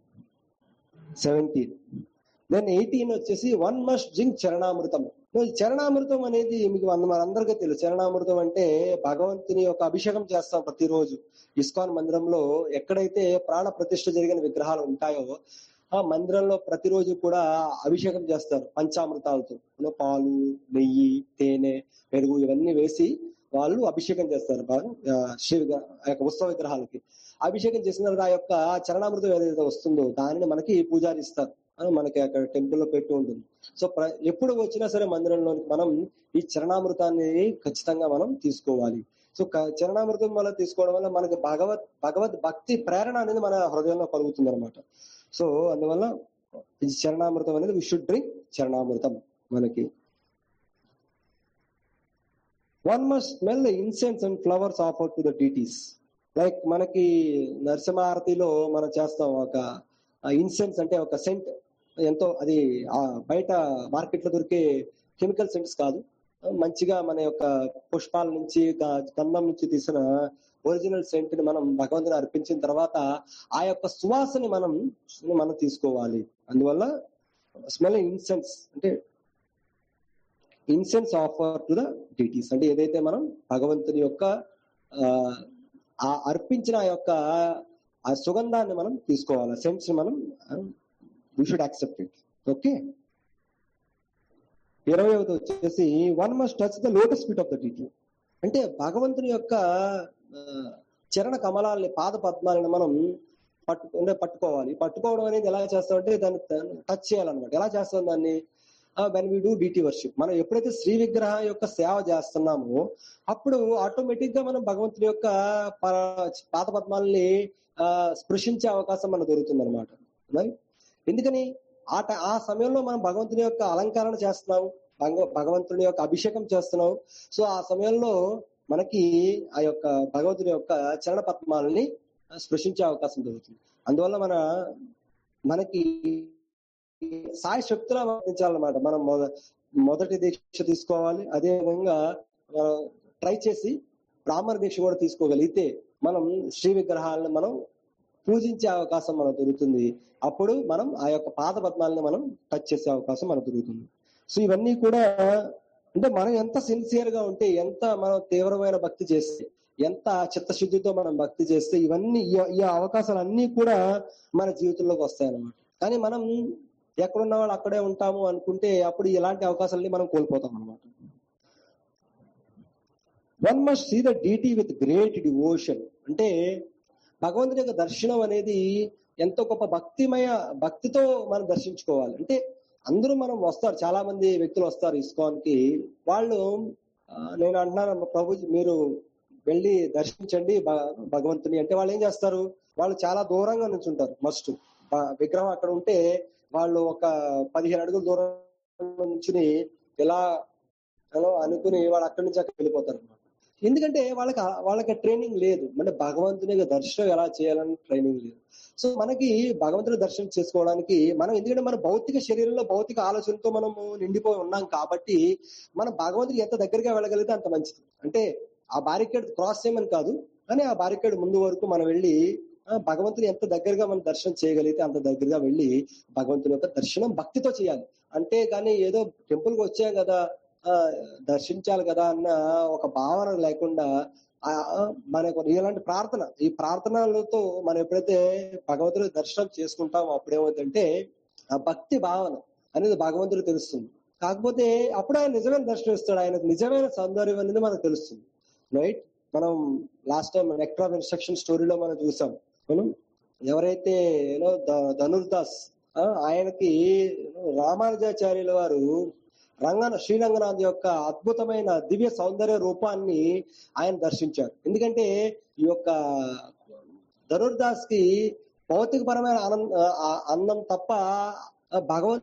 seventeen then eighteen వచ్చేసి వన్ మస్ట్ డ్రింక్ చరణామృతం ఈ చరణామృతం అనేది మీకు మన మనందరికీ తెలుసు చరణామృతం అంటే భగవంతుని యొక్క అభిషేకం చేస్తాం ప్రతిరోజు ఇస్కాన్ మందిరంలో ఎక్కడైతే ప్రాణ ప్రతిష్ఠ జరిగిన విగ్రహాలు ఉంటాయో ఆ మందిరంలో ప్రతిరోజు కూడా అభిషేకం చేస్తారు పంచామృతాలతో అంటే పాలు నెయ్యి తేనె పెరుగు ఇవన్నీ వేసి వాళ్ళు అభిషేకం చేస్తారు బాగా ఆ, శ్రీ విగ్రహ ఆ యొక్క ఉత్సవ విగ్రహాలకి అభిషేకం చేసిన తర్వాత ఆ యొక్క చరణామృతం ఏదైతే వస్తుందో దానిని మనకి పూజారి ఇస్తారు అని మనకి అక్కడ టెంపుల్ లో పెట్టి ఉంటుంది సో ప్ర- ఎప్పుడు వచ్చినా సరే మందిరంలోనికి మనం ఈ చరణామృతాన్ని ఖచ్చితంగా మనం తీసుకోవాలి సో క- చరణామృతం వల్ల తీసుకోవడం వల్ల మనకి భగవత్ భగవద్ భక్తి ప్రేరణ అనేది మన హృదయంలో కలుగుతుంది అనమాట సో అందువల్ల ఈ చరణామృతం అనేది వి షుడ్ డ్రింక్ చరణామృతం మనకి one must smell the incense and flowers offer to the deities like మనకి నరసింహారతిలో మనం చేస్తాం ఒక ఇన్సెన్స్ అంటే ఒక సెంట్ ఎంతో అది ఆ బయట మార్కెట్ లో దొరికే కెమికల్ సెంట్స్ కాదు మంచిగా మన యొక్క పుష్పాల నుంచి గా- గంధం నుంచి తీసిన ఒరిజినల్ సెంట్ ని మనం భగవంతుని అర్పించిన తర్వాత ఆ యొక్క సువాసని మనం మనం తీసుకోవాలి అందువల్ల స్మెల్ ఇన్సెన్స్ అంటే incense offer to the deities అంటే ఏదైతే మనం భగవంతుని యొక్క ఆ, ఆ అర్పించిన ఆ యొక్క ఆ సుగంధాన్ని మనం తీసుకోవాలి సెన్స్ మనం we should accept it okay ఇరవై వచ్చేసి one must touch the lotus feet of the teacher అంటే భగవంతుని యొక్క ఆ, చరణ కమలాల్ని పాద పద్మాలను మనం పట్టు అంటే పట్టుకోవాలి పట్టుకోవడం అనేది ఎలా చేస్తామంటే దాన్ని టచ్ చేయాలన్నమాట ఎలా చేస్తాం దాన్ని when we do deity worship మనం ఎప్పుడైతే శ్రీ విగ్రహం యొక్క సేవ చేస్తున్నామో అప్పుడు ఆటోమేటిక్ గా మనం భగవంతుని యొక్క ప- పాద పద్మాలని ఆ, స్పృశించే అవకాశం మనకు దొరుకుతుంది అనమాట ఎందుకని ఆ ట- ఆ సమయంలో మనం భగవంతుని యొక్క అలంకరణ చేస్తున్నాం భగవ- భగవంతుని యొక్క అభిషేకం చేస్తున్నాం సో ఆ సమయంలో మనకి ఆ యొక్క భగవంతుని యొక్క చరణ పద్మాలని స్పృశించే అవకాశం దొరుకుతుంది అందువల్ల మన మనకి సాయ శక్తులా వర్తించాలన్నమాట మనం మొద- మొదటి దీక్ష తీసుకోవాలి అదే విధంగా ట్రై చేసి బ్రాహ్మణ దీక్ష కూడా తీసుకోగలిగితే మనం శ్రీ విగ్రహాలను మనం పూజించే అవకాశం మనకు దొరుకుతుంది అప్పుడు మనం ఆ యొక్క పాద పద్మాలను మనం టచ్ చేసే అవకాశం మనకు దొరుకుతుంది సో ఇవన్నీ కూడా అంటే మనం ఎంత సిన్సియర్ గా ఉంటే ఎంత మనం తీవ్రమైన భక్తి చేస్తే ఎంత చిత్తశుద్ధితో మనం భక్తి చేస్తే ఇవన్నీ ఈ- ఈ అవకాశాలు అన్ని కూడా మన జీవితంలోకి వస్తాయన్నమాట కానీ మనం ఎక్కడున్న వాళ్ళు అక్కడే ఉంటాము అనుకుంటే అప్పుడు ఇలాంటి అవకాశాలని మనం కోల్పోతాం అనమాట one must see the deity with great devotion అంటే భగవంతుని యొక్క దర్శనం అనేది ఎంతో గొప్ప భక్తిమయ భక్తితో మనం దర్శించుకోవాలి అంటే అందరూ మనం వస్తారు చాలా మంది వ్యక్తులు వస్తారు ఇస్కాన్ కి వాళ్ళు ఆ, నేను అంటున్నాను ప్రభు మీరు వెళ్ళి దర్శించండి భ- భగవంతుని అంటే వాళ్ళు ఏం చేస్తారు వాళ్ళు చాలా దూరంగా నుంచి ఉంటారు మస్ట్ విగ్రహం అక్కడ ఉంటే వాళ్ళు ఒక పదిహేను అడుగుల దూరం నుంచి ఇలా ఏదో అనుకుని వాళ్ళు అక్కడి నుంచి అక్కడ వెళ్ళిపోతారు అనమాట ఎందుకంటే వాళ్ళకి ఆ- వాళ్ళకి ట్రైనింగ్ లేదు అంటే భగవంతుని యొక్క దర్శనం ఎలా చేయాలని ట్రైనింగ్ లేదు సో మనకి భగవంతుని దర్శనం చేసుకోవడానికి మనం ఎందుకంటే మన భౌతిక శరీరంలో భౌతిక ఆలోచనతో మనము నిండిపోయి ఉన్నాం కాబట్టి మనం భగవంతుడికి ఎంత దగ్గరగా వెళ్ళగలిగితే అంత మంచిది అంటే ఆ బారికేడ్ క్రాస్ చేయమని కాదు కానీ ఆ బారికేడ్ ముందు వరకు మనం వెళ్ళి ఆ, భగవంతుని ఎంత దగ్గరగా మనం దర్శనం చేయగలిగితే అంత దగ్గరగా వెళ్ళి భగవంతుని యొక్క దర్శనం భక్తితో చేయాలి అంటే కానీ ఏదో టెంపుల్ కి వచ్చాం కదా ఆ, దర్శించాలి కదా అన్న ఒక భావన లేకుండా ఆ, మనకు ఇలాంటి ప్రార్థన ఈ ప్రార్థనలతో మనం ఎప్పుడైతే భగవంతుడి దర్శనం చేసుకుంటామో అప్పుడేమవుతుందంటే ఆ భక్తి భావన అనేది భగవంతుడు తెలుస్తుంది కాకపోతే అప్పుడు ఆయన నిజమైన దర్శనం ఇస్తాడు ఆయన నిజమైన సౌందర్యం అనేది మనకు తెలుస్తుంది రైట్ మనం last time nectar of instruction స్టోరీలో మనం చూసాం మనం ఎవరైతే యూనో ధనుర్దాస్ ఆ, ఆయనకి రామానుజాచార్యుల వారు రంగన శ్రీరంగనాథ్ యొక్క అద్భుతమైన దివ్య సౌందర్య రూపాన్ని ఆయన దర్శించారు ఎందుకంటే ఈ యొక్క ధనుర్దాస్ కి భౌతికపరమైన ఆనంద ఆ- అందం తప్ప ఆ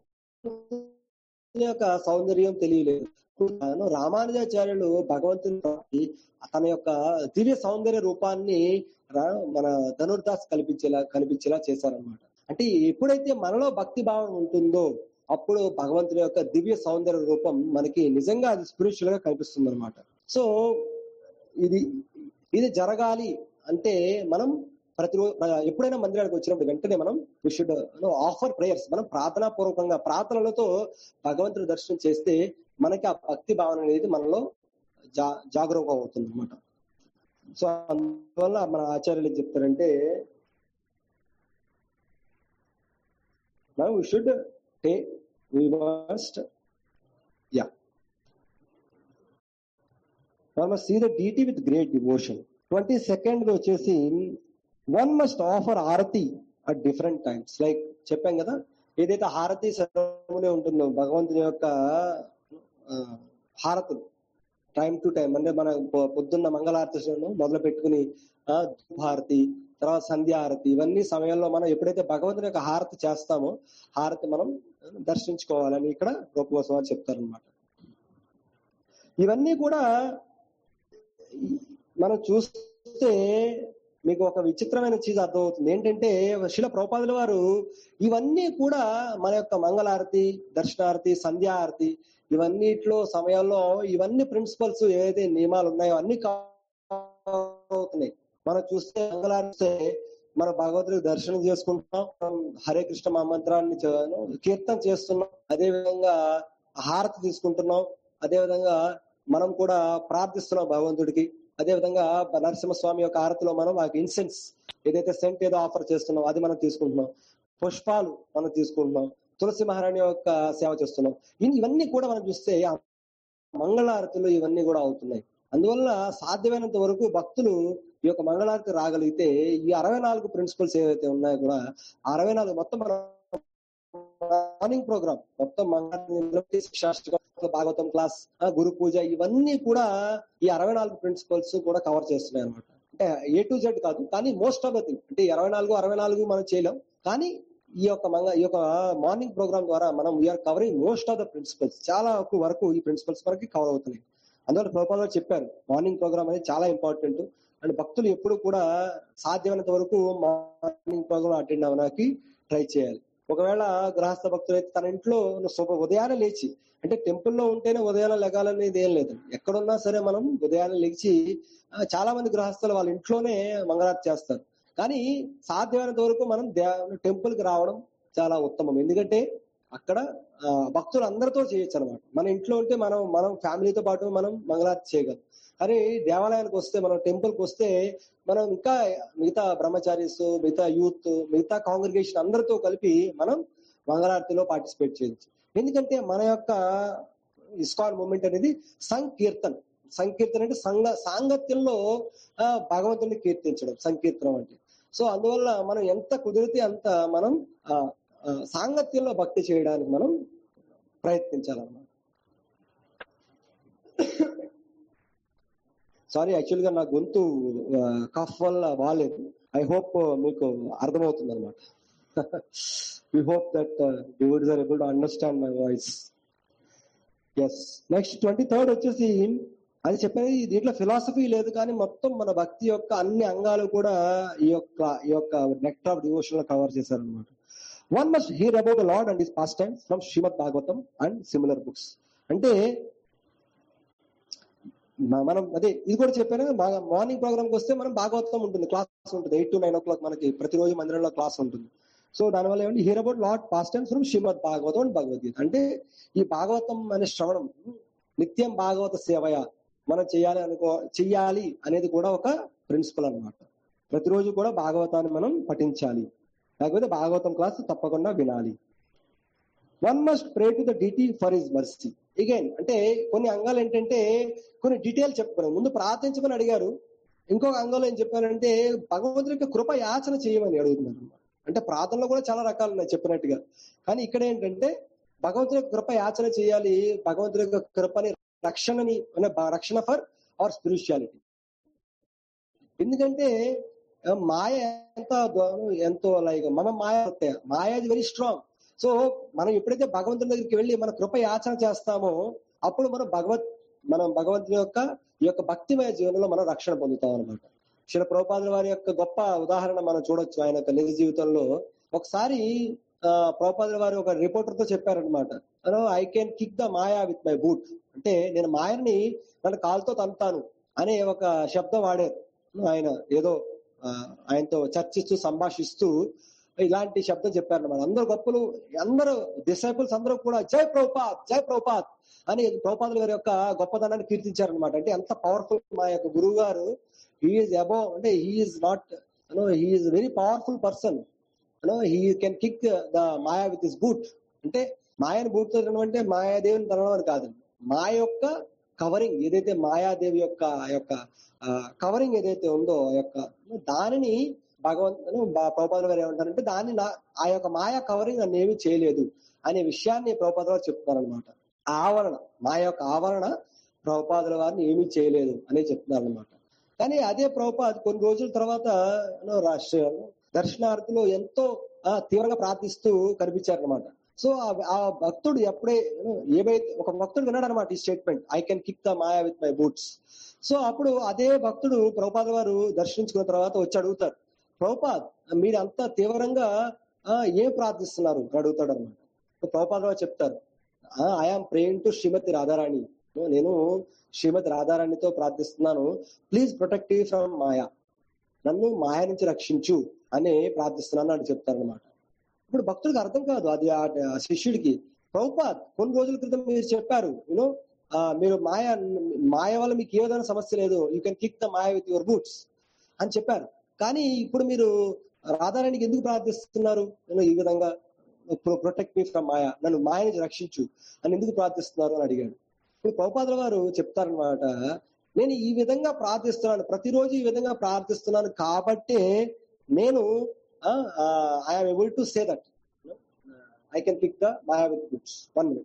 భగవంతుని యొక్క సౌందర్యం తెలియలేదు తాను రామానుజాచార్యులు భగవంతుని తన యొక్క దివ్య సౌందర్య రూపాన్ని రా- మన ధనుర్దాస్ కల్పించేలా కనిపించేలా చేశారనమాట అంటే ఎప్పుడైతే మనలో భక్తి భావం ఉంటుందో అప్పుడు భగవంతుని యొక్క దివ్య సౌందర్య రూపం మనకి నిజంగా అది స్పిరిచువల్ గా కనిపిస్తుంది అనమాట సో ఇది ఇది జరగాలి అంటే మనం ప్రతిరోజు ఎప్పుడైనా మందిరానికి వచ్చినప్పుడు వెంటనే మనం వి షుడ్ ఆఫర్ ప్రేయర్స్ మనం ప్రార్థనా పూర్వకంగా ప్రార్థనలతో భగవంతుడి దర్శనం చేస్తే మనకి ఆ భక్తి భావన అనేది మనలో జా జాగరూకం అవుతుంది అనమాట సో అందువల్ల మన ఆచార్యులు ఏం చెప్తారంటే వి షుడ్ టే వి మస్ట్ యా must see the deity with great devotion twenty second వచ్చేసి one must offer harati at different times like చెప్పాం కదా ఏదైతే హారతి సెరమనీ ఉంటుందో భగవంతుని యొక్క ఆ, హారతులు టైం టు టైం అంటే మన పొ- పొద్దున్న మంగళారతి మొదలు పెట్టుకుని ఆ, ధూపహారతి తర్వాత సంధ్య హారతి ఇవన్నీ సమయంలో మనం ఎప్పుడైతే భగవంతుని యొక్క హారతి చేస్తామో హారతి మనం దర్శించుకోవాలని ఇక్కడ రూపగోస్వామి చెప్తారనమాట ఇవన్నీ కూడా మనం చూస్తే మీకు ఒక విచిత్రమైన చీజ్ అర్థమవుతుంది ఏంటంటే శిల ప్రభుపాదుల వారు ఇవన్నీ కూడా మన యొక్క మంగళారతి దర్శనారతి సంధ్యారతి ఇవన్నిట్లో సమయాల్లో ఇవన్నీ ప్రిన్సిపల్స్ ఏదైతే నియమాలు ఉన్నాయో అన్ని అవుతున్నాయి మనం చూస్తే మంగళారతి మన భగవతుడి దర్శనం చేసుకుంటున్నాం మనం హరే కృష్ణ మహామంత్రాన్ని చ- కీర్తన చేస్తున్నాం అదే విధంగా హారతి తీసుకుంటున్నాం అదే విధంగా మనం కూడా ప్రార్థిస్తున్నాం భగవంతుడికి అదే విధంగా నరసింహస్వామి యొక్క హారతిలో మనం ఆ ఇన్సెన్స్ ఏదైతే సెంట్ ఏదో ఆఫర్ చేస్తున్నాం అది మనం తీసుకుంటున్నాం పుష్పాలు మనం తీసుకుంటున్నాం తులసి మహారాణి యొక్క సేవ చేస్తున్నాం ఇన్- ఇవన్నీ కూడా మనం చూస్తే ఆ మంగళారతులు ఇవన్నీ కూడా అవుతున్నాయి అందువల్ల సాధ్యమైనంత వరకు భక్తులు ఈ యొక్క మంగళారతి రాగలిగితే ఈ అరవై నాలుగు ప్రిన్సిపల్స్ ఏవైతే ఉన్నాయో కూడా ఆ అరవై నాలుగు మొత్తం మనం మార్నింగ్ ప్రోగ్రామ్ మొత్తం మంగళారతి శాస్త్ర భాగవతం క్లాస్ ఆ, గురు పూజ ఇవన్నీ కూడా ఈ అరవై నాలుగు ప్రిన్సిపల్స్ కూడా కవర్ చేస్తున్నాయి అనమాట అంటే ఏ టు జెడ్ కాదు కానీ మోస్ట్ ఆఫ్ ద థింగ్ అంటే ఇరవై నాలుగు అరవై నాలుగు మనం చేయలేం కానీ ఈ యొక్క మంగ ఈ యొక్క మార్నింగ్ ప్రోగ్రామ్ ద్వారా మనం we are covering most of the principles చాలా వరకు వరకు ఈ ప్రిన్సిపల్స్ మనకి కవర్ అవుతున్నాయి అందువల్ల ప్రభుపాద గారు చెప్పారు మార్నింగ్ ప్రోగ్రామ్ అనేది చాలా ఇంపార్టెంట్ అండ్ భక్తులు ఎప్పుడు కూడా సాధ్యమైనంత వరకు మార్నింగ్ ప్రోగ్రామ్ అటెండ్ అవ్వడానికి ట్రై చేయాలి ఒకవేళ గృహస్థ భక్తులు అయితే తన ఇంట్లో శుభ ఉదయాన్నే లేచి అంటే టెంపుల్లో ఉంటేనే ఉదయాన్నే లెగాలనేది ఏం లేదు ఎక్కడున్నా సరే మనం ఉదయాన్నే లేచి ఆ, చాలా మంది గృహస్థులు వాళ్ళ ఇంట్లోనే మంగళారతి చేస్తారు కానీ సాధ్యమైనంత వరకు మనం టెంపుల్ కి రావడం చాలా ఉత్తమం ఎందుకంటే అక్కడ ఆ, భక్తులు అందరితో చేయొచ్చు అనమాట మన ఇంట్లో ఉంటే మనం మనం ఫ్యామిలీతో పాటు మనం మంగళారతి చేయగలం కానీ దేవాలయానికి వస్తే మనం టెంపుల్ కి వస్తే మనం ఇంకా మిగతా బ్రహ్మచారీస్ మిగతా యూత్ మిగతా కాంగ్రిగేషన్ అందరితో కలిపి మనం మంగళారతిలో పార్టిసిపేట్ చేయొచ్చు ఎందుకంటే మన యొక్క ఇస్కాన్ మూమెంట్ అనేది సంకీర్తన్ సంకీర్తన అంటే సంగ సాంగత్యంలో ఆ, భగవంతుని కీర్తించడం సంకీర్తనం అంటే సో అందువల్ల మనం ఎంత కుదిరితే అంత మనం ఆ, ఆ, సాంగత్యంలో భక్తి చేయడానికి మనం ప్రయత్నించాలన్నమాట సారీ యాక్చువల్ గా నా గొంతు కఫ్ వల్ల బాగాలేదు ఐ హోప్ మీకు అర్థమవుతుంది అనమాట we hope that devotees are able to understand my voice yes next twenty third వచ్చేసి అది చెప్పేది దీంట్లో ఫిలాసఫీ లేదు కానీ మొత్తం మన భక్తి యొక్క అన్ని అంగాలు కూడా ఈ యొక్క ఈ యొక్క నెక్ట్ ఆఫ్ డివోషన్ లో కవర్ చేశారనమాట one must hear about the lord and his pastimes from Shrimad Bhagavatam and similar books అంటే మ- మనం అదే ఇది కూడా చెప్పాను బాగా మార్నింగ్ ప్రోగ్రామ్ కి వస్తే మనం భాగవతం ఉంటుంది క్లాస్ ఉంటుంది eight to nine o'clock మనకి ప్రతిరోజు మందిరంలో క్లాస్ ఉంటుంది సో దానివల్ల ఏమంటే hear about lot pastimes from Shrimad Bhagavatam and Bhagavad Gita అంటే ఈ భాగవతం అనే శ్రవణం నిత్యం భాగవత సేవయ మనం చేయాలి అనుకో చెయ్యాలి అనేది కూడా ఒక ప్రిన్సిపల్ అన్నమాట ప్రతిరోజు కూడా భాగవతాన్ని మనం పఠించాలి లేకపోతే భాగవతం క్లాస్ తప్పకుండా వినాలి one must pray to the deity for his mercy again అంటే కొన్ని అంగాలు ఏంటంటే కొన్ని డీటెయిల్ చెప్పుకున్నాను ముందు ప్రార్థించమని అడిగారు ఇంకొక అంగంలో ఏం చెప్పారంటే భగవంతుడి యొక్క కృప యాచన చేయమని అడుగుతున్నారు అన్నమాట. అంటే ప్రార్థనలో కూడా చాలా రకాలు ఉన్నాయి చెప్పినట్టుగా కానీ ఇక్కడ ఏంటంటే భగవంతుడి యొక్క కృప యాచన చేయాలి భగవంతుడి యొక్క కృపని రక్షణని అంటే బ- రక్షణ ఫర్ అవర్ స్పిరిచువాలిటీ ఎందుకంటే ఆ, మాయ ఎంత దో- ఎంతో లైక్ మన మాయ వస్తాయి. Maya is very strong so మనం ఎప్పుడైతే భగవంతుని దగ్గరికి వెళ్ళి మన కృప యాచన చేస్తామో అప్పుడు మనం భగవత్ మనం భగవంతుని యొక్క ఈ యొక్క భక్తిమయ జీవనంలో మనం రక్షణ పొందుతాం అనమాట శిల ప్రభుపాదుల వారి యొక్క గొప్ప ఉదాహరణ మనం చూడొచ్చు ఆయన యొక్క నిజ జీవితంలో ఒకసారి ఆ, ప్రభుపాదుల వారు ఒక రిపోర్టర్ తో చెప్పారనమాట I can kick the maya with my boot అంటే నేను మాయని మన కాలుతో తంతాను అనే ఒక శబ్దం వాడారు ఆయన ఏదో ఆ, ఆయనతో చర్చిస్తూ సంభాషిస్తూ ఇలాంటి శబ్దం చెప్పారన్నమాట అందరు గొప్పలు అందరూ డిసైపుల్స్ అందరూ కూడా జై ప్రభుపాద్ జై ప్రభుపాద్ అని ప్రభుపాదుల గారి యొక్క గొప్పతనాన్ని కీర్తించారనమాట అంటే ఎంత పవర్ఫుల్ మా యొక్క గురువు గారు హీఈస్ అబౌవ్ అంటే he's not you know he's very powerful person you know he can kick the maya with his boot అంటే మాయని బూట్ తో అంటే మాయాదేవిని తనడం అని కాదు మా యొక్క కవరింగ్ ఏదైతే మాయాదేవి యొక్క ఆ యొక్క కవరింగ్ ఏదైతే ఉందో ఆ యొక్క దానిని భగవంతుడు ప్రభుపాదులు గారు ఏమంటారంటే దాన్ని నా ఆ యొక్క మాయా కవరింగ్ నన్ను ఏమీ చేయలేదు అనే విషయాన్ని ప్రభుపాదులు గారు చెప్తున్నారనమాట ఆవరణ మా యొక్క ఆవరణ ప్రభుపాదుల వారిని ఏమీ చేయలేదు అని చెప్తున్నారు అనమాట కానీ అదే ప్రభుపాద్ కొన్ని రోజుల తర్వాత యూనో రాష్ట్ర దర్శనార్థులు ఎంతో ఆ, తీవ్రంగా ప్రార్థిస్తూ కనిపించారనమాట సో ఆ- ఆ భక్తుడు ఎప్పుడే యూనో, ఏవైతే ఒక భక్తుడు విన్నాడు అనమాట ఈ statement I can kick the maya with my boots so అప్పుడు అదే భక్తుడు ప్రభుపాద వారు దర్శించుకున్న తర్వాత వచ్చి అడుగుతారు ప్రభుపాద్ మీరు అంత తీవ్రంగా ఆ, ఏం ప్రార్థిస్తున్నారు అని అడుగుతాడు అనమాట ప్రభుపాద వారు చెప్తారు I'm praying to Shrimati Radharani నేను శ్రీమతి రాధారాణితో ప్రార్థిస్తున్నాను ప్లీజ్ ప్రొటెక్ట్ ఫ్రమ్ మాయా నన్ను మాయ నుంచి రక్షించు అని ప్రార్థిస్తున్నాను అని చెప్తారనమాట ఇప్పుడు భక్తుడికి అర్థం కాదు అది ఆ ఆ శిష్యుడికి ప్రభుపాద్ కొన్ని రోజుల క్రితం మీరు చెప్పారు యూనో మీరు మాయ మాయ వల్ల మీకు ఏ విధమైన సమస్య లేదు you can kick the maya with your boots అని చెప్పారు కానీ ఇప్పుడు మీరు రాధారాణికి ఎందుకు ప్రార్థిస్తున్నారు నేను ఈ విధంగా ప్రొటెక్ట్ మీ ఫ్రమ్ మాయా నన్ను మాయ నుంచి రక్షించు అని ఎందుకు ప్రార్థిస్తున్నారు అని అడిగాడు ఇప్పుడు పౌపాదుల గారు చెప్తారనమాట నేను ఈ విధంగా ప్రార్థిస్తున్నాను ప్రతిరోజు ఈ విధంగా ప్రార్థిస్తున్నాను కాబట్టే నేను I'm able to say that I can pick the maya with books one minute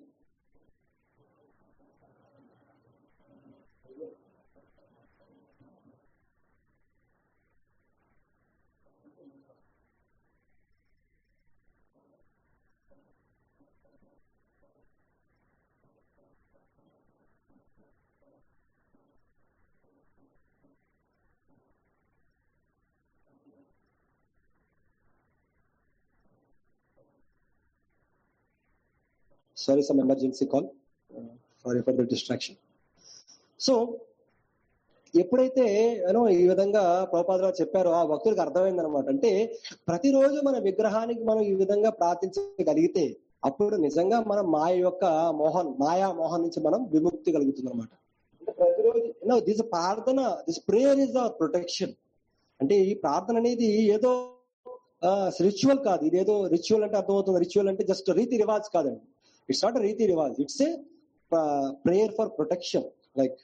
sorry some emergency call sorry for the distraction so ఎప్పుడైతే యూనో ఈ విధంగా ప్రభుపాదరావు చెప్పారో ఆ భక్తులకు అర్థమైంది అనమాట అంటే ప్రతిరోజు మన విగ్రహానికి మనం ఈ విధంగా ప్రార్థించగలిగితే అప్పుడు నిజంగా మనం మాయ యొక్క మోహన్ మాయా మోహన్ నుంచి మనం విముక్తి కలుగుతుంది అనమాట అంటే ప్రతిరోజు దిస్ ప్రార్థన this prayer is the protection అంటే ఈ ప్రార్థన అనేది ఏదో రిచువల్ కాదు ఇదేదో రిచువల్ అంటే అర్థమవుతుంది రిచువల్ అంటే జస్ట్ రీతి రివాజ్ కాదండి ఇట్స్ నాట్ రీతి రివాజ్ it's a prayer for protection like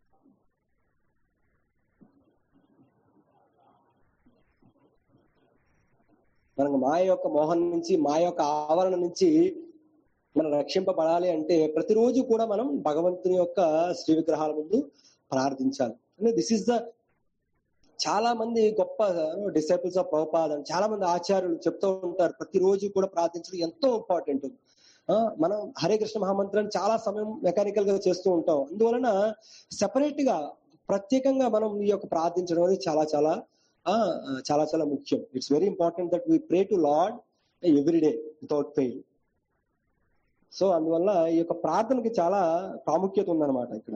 మనకు మాయ యొక్క మోహన్ నుంచి మాయ యొక్క ఆవరణ నుంచి మనం రక్షింపబడాలి అంటే ప్రతిరోజు కూడా మనం భగవంతుని యొక్క శ్రీ విగ్రహాల ముందు ప్రార్థించాలి అంటే దిస్ ఇస్ ద చాలా మంది గొప్ప డిసైపుల్స్ ఆఫ్ ప్రభుపాద్ అని చాలా మంది ఆచార్యులు చెప్తూ ఉంటారు ప్రతిరోజు కూడా ప్రార్థించడం ఎంతో ఇంపార్టెంట్ మనం హరే కృష్ణ మహామంత్రాన్ని చాలా సమయం మెకానికల్ గా చేస్తూ ఉంటాం అందువలన సెపరేట్ గా ప్రత్యేకంగా మనం ఈ యొక్క ప్రార్థించడం అనేది చాలా చాలా చాలా చాలా ముఖ్యం it's very important that we pray to lord every day without pain so అందువల్ల ఈ యొక్క ప్రార్థనకి చాలా ప్రాముఖ్యత ఉందన్నమాట ఇక్కడ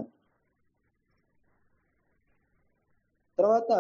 తర్వాత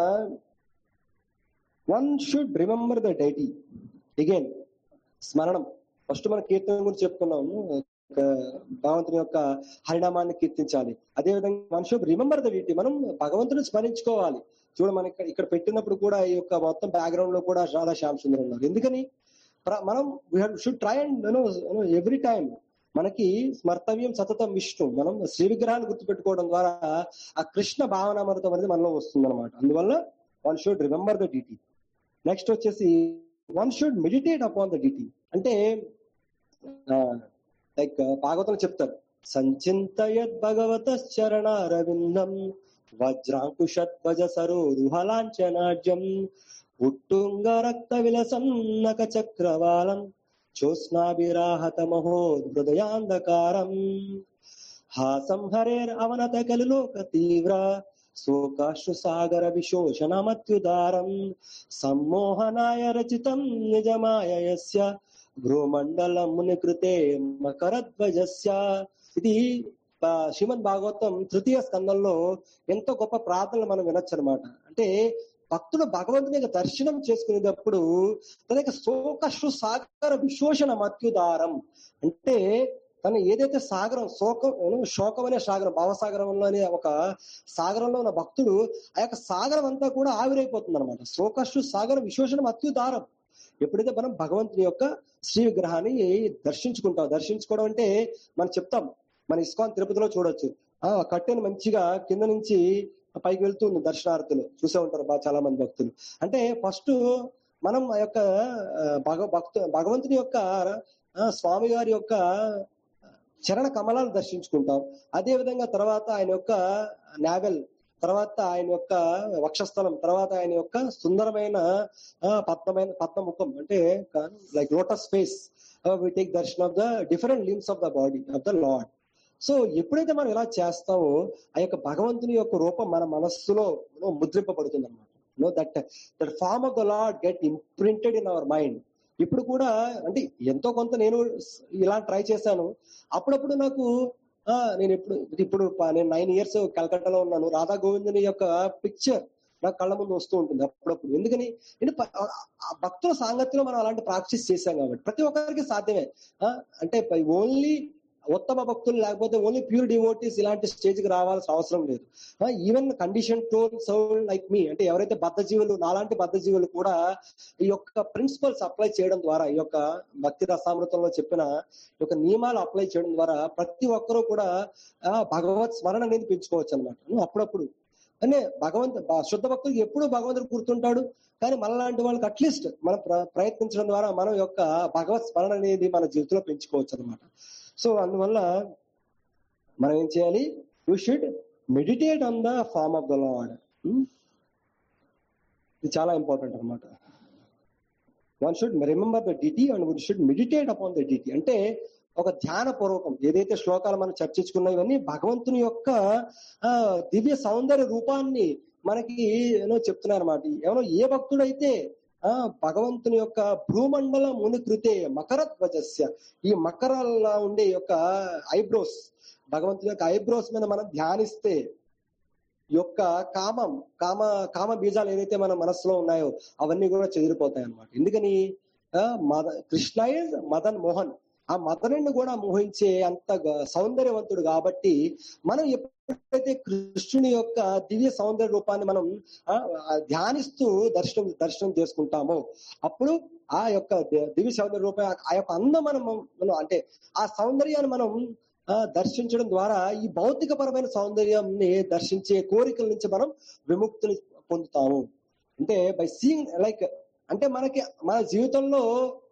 one should remember the deity again స్మరణం ఫస్ట్ మన కీర్తన గురించి చెప్పుకున్నాము భగవంతుని యొక్క హరినామాన్ని కీర్తించాలి అదే విధంగా one should remember the deity మనం భగవంతుని స్మరించుకోవాలి చూడ మనకి ఇక్కడ పెట్టినప్పుడు కూడా ఈ యొక్క మొత్తం బ్యాక్గ్రౌండ్ లో కూడా రాధా శ్యామ్ సుందర్ ఉన్నారు ఎందుకని మనం should try and every time మనకి స్మర్తవ్యం సతతం విష్ణు మనం శ్రీ విగ్రహాన్ని గుర్తుపెట్టుకోవడం ద్వారా ఆ కృష్ణ భావనామృతం అనేది మనలో వస్తుంది అనమాట అందువల్ల one should remember the deity next వచ్చేసి one should meditate upon the deity అంటే లైక్ భాగవతం చెప్తారు సంచింతయద్ భగవత చరణారవిందం వజ్రాంకుషధ్వజ సరోరుహలాంఛనాడ్యం ఉట్టుంగ రక్త విలసన్నక చక్రవాలం జ్యోత్స్నాభిరాహత మహోదృదయాంధకారం హాసం హరేర్ అవనత కలిలోక తీవ్ర శోకాశ్రు సాగర విశోషణమత్యుదారం సమ్మోహనాయ రచితం నిజమాయస్య భ్రూమండలం ముని కృతే మకరధ్వజస్య ఇది శ్రీమద్ భాగవతం తృతీయ స్కందంలో ఎంతో గొప్ప ప్రార్థనలు మనం వినొచ్చు అనమాట అంటే భక్తుడు భగవంతుని యొక్క దర్శనం చేసుకునేటప్పుడు తన యొక్క శోకశ్రు సాగర విశోషణ మత్యుదారం అంటే తను ఏదైతే సాగరం శోకం శోకం అనే సాగరం భావసాగరంలో అనే ఒక సాగరంలో ఉన్న భక్తుడు ఆ యొక్క సాగరం అంతా కూడా ఆవిరైపోతుంది అనమాట శోకశ్రు సాగర విశోషణం అత్యుదారం ఎప్పుడైతే మనం భగవంతుని యొక్క శ్రీ విగ్రహాన్ని దర్శించుకుంటాం దర్శించుకోవడం అంటే మనం చెప్తాం మన ఇస్కాన్ తిరుపతిలో చూడొచ్చు ఆ కట్టెను మంచిగా కింద నుంచి పైకి వెళ్తుంది దర్శనార్థులు చూసే ఉంటారు బాగా చాలా మంది భక్తులు అంటే ఫస్ట్ మనం ఆ యొక్క భగ భక్తు భగవంతుని యొక్క స్వామి గారి యొక్క చరణ కమలాలు దర్శించుకుంటాం అదే విధంగా తర్వాత ఆయన యొక్క నావెల్ తర్వాత ఆయన యొక్క వక్షస్థలం తర్వాత ఆయన యొక్క సుందరమైన పద్మమైన పద్మముఖం అంటే like lotus face we take darshan of the different limbs of the body of the lord so ఎప్పుడైతే మనం ఇలా చేస్తామో ఆ యొక్క భగవంతుని యొక్క రూపం మన మనస్సులో ముద్రింపబడుతుంది అనమాట know that that form of the lord get imprinted in our mind ఇప్పుడు కూడా అంటే ఎంతో కొంత నేను ఇలా ట్రై చేశాను అప్పుడప్పుడు నాకు నేను ఎప్పుడు ఇప్పుడు నేను నైన్ ఇయర్స్ కలకట్టాలో ఉన్నాను రాధా గోవిందుని యొక్క పిక్చర్ నాకు కళ్ళ ముందు వస్తూ ఉంటుంది అప్పుడప్పుడు ఎందుకని నేను భక్తుల సాంగత్యంలో మనం అలాంటి ప్రాక్టీస్ చేశాం కాబట్టి ప్రతి ఒక్కరికి సాధ్యమే అంటే ఓన్లీ ఉత్తమ భక్తులు లేకపోతే ఓన్లీ ప్యూర్ డివోటీస్ ఇలాంటి స్టేజ్ కి రావాల్సిన అవసరం లేదు ఈవెన్ కండిషన్ టోల్ సోల్ లైక్ మీ అంటే ఎవరైతే బద్ధజీవులు నాలాంటి బద్ధజీవులు కూడా ఈ యొక్క ప్రిన్సిపల్స్ అప్లై చేయడం ద్వారా ఈ యొక్క భక్తి రసామృతంలో చెప్పిన ఈ యొక్క నియమాలు అప్లై చేయడం ద్వారా ప్రతి ఒక్కరూ కూడా ఆ, భగవత్ స్మరణ అనేది పెంచుకోవచ్చు అనమాట అప్పుడప్పుడు అంటే భగవంతు బ- శుద్ధ భక్తుడికి ఎప్పుడు భగవంతుడు గుర్తుంటాడు కానీ మనలాంటి వాళ్ళకి అట్లీస్ట్ మనం ప్ర- ప్రయత్నించడం ద్వారా మనం యొక్క భగవత్ స్మరణ అనేది మన జీవితంలో పెంచుకోవచ్చు అనమాట సో అందువల్ల మనం ఏం చేయాలి you should meditate on the form of the lord ఇది చాలా ఇంపార్టెంట్ అనమాట one should remember the deity and one should meditate upon the deity అంటే ఒక ధ్యాన పూర్వకం ఏదైతే శ్లోకాలు మనం చర్చించుకున్నాం ఇవన్నీ భగవంతుని యొక్క ఆ, దివ్య సౌందర్య రూపాన్ని మనకి ఏమో చెప్తున్నారు అనమాట ఏమో ఏ భక్తుడైతే ఆ భగవంతుని యొక్క భ్రూమండల ముని కృతే మకర ధ్వజస్య ఈ మకరలా ఉండే ఈ యొక్క ఐబ్రోస్ భగవంతుని యొక్క ఐబ్రోస్ మీద మనం ధ్యానిస్తే ఈ యొక్క కామం కామ కామ బీజాలు ఏదైతే మన మనసులో ఉన్నాయో అవన్నీ కూడా చెదిరిపోతాయి అన్నమాట ఎందుకని ఆ, మద కృష్ణ ఇస్ మదన్ మోహన్ ఆ మదనుడిని కూడా మోహించే అంత గ- సౌందర్యవంతుడు కాబట్టి మనం ఎప్పుడైతే కృష్ణుని యొక్క దివ్య సౌందర్య రూపాన్ని మనం ఆ, ఆ, ధ్యానిస్తూ దర్శనం దర్శనం చేసుకుంటామో అప్పుడు ఆ యొక్క ది- దివ్య సౌందర్య రూపం ఆ యొక్క అందం మనం మనం అంటే ఆ సౌందర్యాన్ని మనం ఆ, దర్శించడం ద్వారా ఈ భౌతిక పరమైన సౌందర్యాన్ని దర్శించే కోరికల నుంచి మనం విముక్తిని పొందుతాము అంటే బై సీయింగ్ లైక్ అంటే మనకి మన జీవితంలో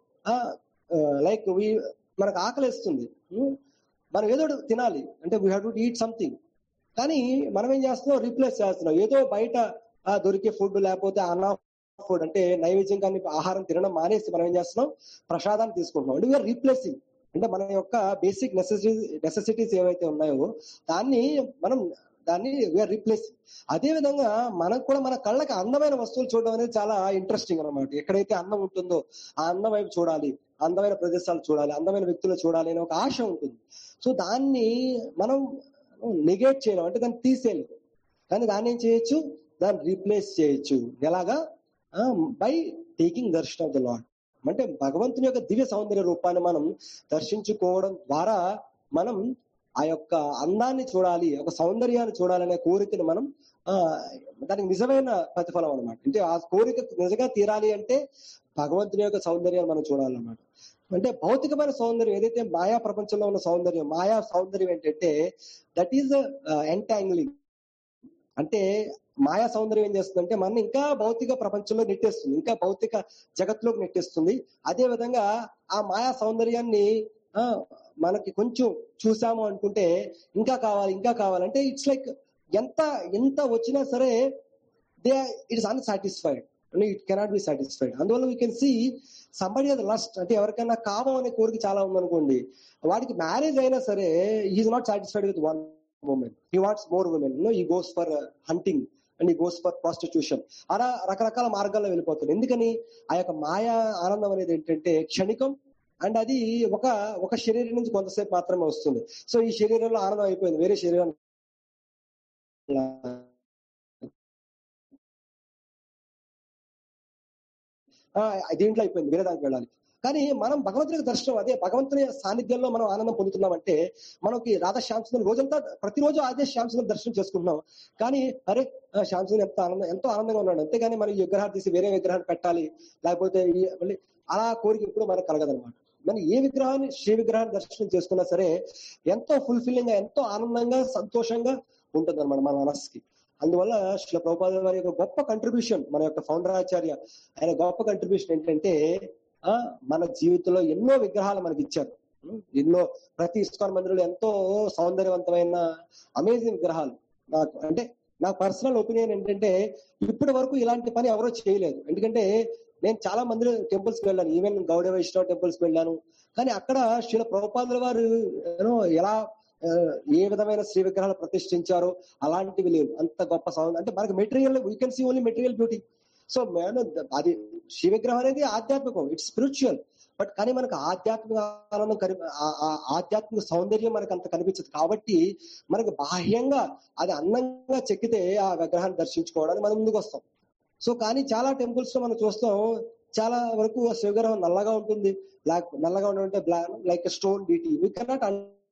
లైక్ మనకు ఆకలిస్తుంది ఉమ్, మనం ఏదో ఒకటి తినాలి అంటే we have to eat something కానీ మనం ఏం చేస్తున్నాం రీప్లేస్ చేస్తున్నాం ఏదో బయట ఆ, దొరికే ఫుడ్ లేకపోతే అన్న ఫుడ్ అంటే నైవేద్యం కానీ ఆహారం తినడం మానేసి మనం ఏం చేస్తున్నాం ప్రసాదాన్ని తీసుకుంటున్నాం అంటే వీఆర్ రీప్లేసింగ్ అంటే మన యొక్క బేసిక్ నెసెసిటీ నెసెసిటీస్ ఏవైతే ఉన్నాయో దాన్ని మనం దాన్ని వీఆర్ రీప్లేస్ అదే విధంగా మనకు కూడా మన కళ్ళకి అందమైన వస్తువులు చూడడం అనేది చాలా ఇంట్రెస్టింగ్ అనమాట ఎక్కడైతే అందం ఉంటుందో ఆ అందం వైపు చూడాలి అందమైన ప్రదేశాలు చూడాలి అందమైన వ్యక్తులు చూడాలి అనే ఒక ఆశ ఉంటుంది సో దాన్ని మనం నెగేట్ చేయడం అంటే దాన్ని తీసేయలేదు కానీ దాన్ని ఏం చేయొచ్చు దాన్ని రీప్లేస్ చేయొచ్చు ఎలాగా by taking darshan of the lord అంటే భగవంతుని యొక్క దివ్య సౌందర్య రూపాన్ని మనం దర్శించుకోవడం ద్వారా మనం ఆ యొక్క అందాన్ని చూడాలి ఒక సౌందర్యాన్ని చూడాలనే కోరికను మనం ఆ దానికి నిజమైన ప్రతిఫలం అనమాట అంటే ఆ కోరిక నిజంగా తీరాలి అంటే భగవంతుని యొక్క సౌందర్యాన్ని మనం చూడాలన్నమాట అంటే భౌతికమైన సౌందర్యం ఏదైతే మాయా ప్రపంచంలో ఉన్న సౌందర్యం మాయా సౌందర్యం ఏంటంటే దట్ ఈస్ ఎంటాంగ్లింగ్ అంటే మాయా సౌందర్యం ఏం చేస్తుందంటే మనం ఇంకా భౌతిక ప్రపంచంలో నెట్టేస్తుంది ఇంకా భౌతిక జగత్తులోకి నెట్టేస్తుంది అదే విధంగా ఆ మాయా సౌందర్యాన్ని ఆ మనకి కొంచెం చూసాము అనుకుంటే ఇంకా కావాలి ఇంకా కావాలంటే ఇట్స్ లైక్ ఎంత ఎంత వచ్చినా సరే they it is unsatisfied it cannot be satisfied అందువల్ల వీ కెన్ సీ సంబడి అది లస్ట్ అంటే ఎవరికైనా కామం అనే కోరిక చాలా ఉందనుకోండి వాడికి మ్యారేజ్ అయినా సరే is not satisfied with one women he wants more women no he goes for hunting and he goes for prostitution అలా రకరకాల మార్గాల్లో వెళ్ళిపోతుంది ఎందుకని ఆ యొక్క మాయా ఆనందం అనేది ఏంటంటే క్షణికం అండ్ అది ఒక ఒక శరీరం నుంచి కొంతసేపు మాత్రమే వస్తుంది సో ఈ శరీరంలో ఆనందం అయిపోయింది వేరే శరీరం ఆ, దీంట్లో అయిపోయింది వేరే దానికి వెళ్ళాలి కానీ మనం భగవంతునికి దర్శనం అదే భగవంతుని సాన్నిధ్యంలో మనం ఆనందం పొందుతున్నామంటే మనకి రాధా శ్యామసుందర్ రోజంతా ప్రతిరోజు అదే శ్యామసుందర్ దర్శనం చేసుకుంటున్నాం కానీ అరే ఆ, శ్యామసుందర్ ఎంత ఆనందం ఎంతో ఆనందంగా ఉన్నాడు అంతేగాని మనం ఈ విగ్రహాన్ని తీసి వేరే విగ్రహాన్ని పెట్టాలి లేకపోతే ఈ- మళ్ళీ అలా కోరిక ఎప్పుడు మనకు కలగదనమాట మనం ఏ విగ్రహాన్ని శ్రీ విగ్రహాన్ని దర్శనం చేసుకున్నా సరే ఎంతో ఫుల్ఫిల్లింగ్ గా ఎంతో ఆనందంగా సంతోషంగా ఉంటుంది అనమాట మన మనస్సుకి అందువల్ల శిల ప్రభుపాద వారి యొక్క గొప్ప కంట్రిబ్యూషన్ మన యొక్క ఫౌండర్ ఆచార్య ఆయన గొప్ప కంట్రిబ్యూషన్ ఏంటంటే ఆ మన జీవితంలో ఎన్నో విగ్రహాలు మనకి ఇచ్చారు ఉం? ఎన్నో ప్రతి ఇస్కాన్ మందిరంలో ఎంతో సౌందర్యవంతమైన అమేజింగ్ విగ్రహాలు నాకు అంటే నా పర్సనల్ ఒపీనియన్ ఏంటంటే ఇప్పటి వరకు ఇలాంటి పని ఎవరో చేయలేదు ఎందుకంటే నేను చాలా మంది టెంపుల్స్ వెళ్ళాను ఈవెన్ గౌడ వైష్ణవ టెంపుల్స్ వెళ్ళాను కానీ అక్కడ శ్రీల ప్రభుపాదుల వారు యూనో ఎలా ఆ, ఏ విధమైన శ్రీ విగ్రహాలు ప్రతిష్ఠించారో అలాంటివి లేవు అంత గొప్ప సౌండ్ అంటే మనకి material we can see only material beauty so నేను అది శివ విగ్రహం అనేది ఆధ్యాత్మికం ఇట్స్ స్పిరిచువల్ బట్ కానీ మనకు ఆధ్యాత్మిక ఆనందం కని ఆ- ఆ ఆధ్యాత్మిక సౌందర్యం మనకు అంత కనిపించదు కాబట్టి మనకు బాహ్యంగా అది అందంగా చెక్కితే ఆ విగ్రహాన్ని దర్శించుకోవడానికి మనం ముందుకు వస్తాం సో కానీ చాలా టెంపుల్స్ లో మనం చూస్తాం చాలా వరకు ఆ శివగ్రహం నల్లగా ఉంటుంది బ్లాక్ నల్లగా ఉంటే black like stone deity we cannot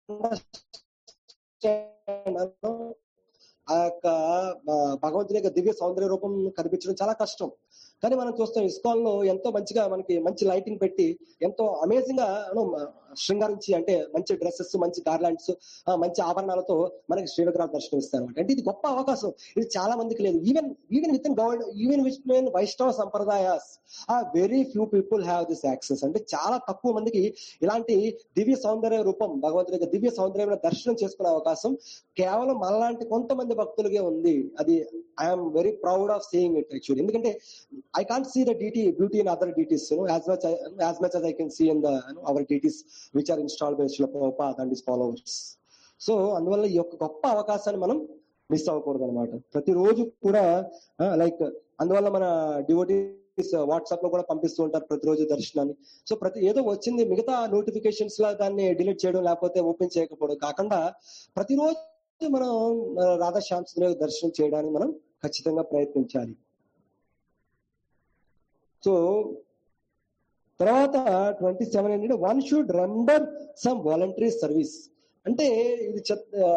ఆ యొక్క ఆ, భగవంతుని యొక్క దివ్య సౌందర్య రూపం కనిపించడం చాలా కష్టం కానీ మనం చూస్తాం ఇస్కాన్ లో ఎంతో మంచిగా మనకి మంచి లైటింగ్ పెట్టి ఎంతో అమేజింగ్ గా you know, శృంగారించి అంటే మంచి డ్రెస్సెస్ మంచి గార్లాండ్స్ మంచి ఆభరణాలతో మనకి శ్రీ విగ్రహాలు దర్శనమిస్తారు అనమాట అంటే ఇది గొప్ప అవకాశం ఇది చాలా మందికి లేదు even even with in government even with in Vaishnava sampradayas uh very few people have this access అంటే చాలా తక్కువ మందికి ఇలాంటి దివ్య సౌందర్య రూపం భగవంతుడి యొక్క దివ్య సౌందర్యమైన దర్శనం చేసుకునే అవకాశం కేవలం మనలాంటి కొంతమంది భక్తులకే ఉంది అది I'm very proud of seeing it actually ఎందుకంటే I can't see the deity beauty in other deities as much as much as I can see in the our deities which are install by Prabhupada and his followers so అందువల్ల ఈ యొక్క గొప్ప అవకాశాన్ని మనం miss అవ్వకూడదు అనమాట ప్రతిరోజు కూడా లైక్ అందువల్ల మన డివోటీస్ వాట్సాప్ లో కూడా పంపిస్తూ ఉంటారు ప్రతిరోజు దర్శనాన్ని సో ప్రతి ఏదో వచ్చింది మిగతా నోటిఫికేషన్స్ లో దాన్ని డిలీట్ చేయడం లేకపోతే ఓపెన్ చేయకపోవడం కాకుండా ప్రతిరోజు మనం ఆ, రాధా శ్యామ్ సుందర్ యొక్క దర్శనం చేయడానికి మనం ఖచ్చితంగా ప్రయత్నించాలి సో తర్వాత ట్వంటీ సెవెన్ ఏంటంటే one should render some voluntary service అంటే ఇది చెప్- ఆ,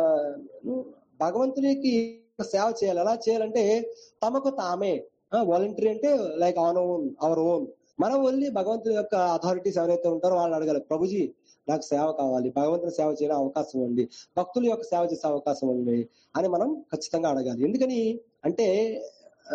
భగవంతునికి సేవ చేయాలి ఎలా చేయాలంటే తమకు తామే వాలంటరీ అంటే like on own our own మనం వెళ్ళి భగవంతుని యొక్క అథారిటీస్ ఎవరైతే ఉంటారో వాళ్ళు అడగాలి ప్రభుజీ నాకు సేవ కావాలి భగవంతుని సేవ చేయడం అవకాశం ఉంది భక్తుల యొక్క సేవ చేసే అవకాశం ఉంది అని మనం ఖచ్చితంగా అడగాలి ఎందుకని అంటే ఆ,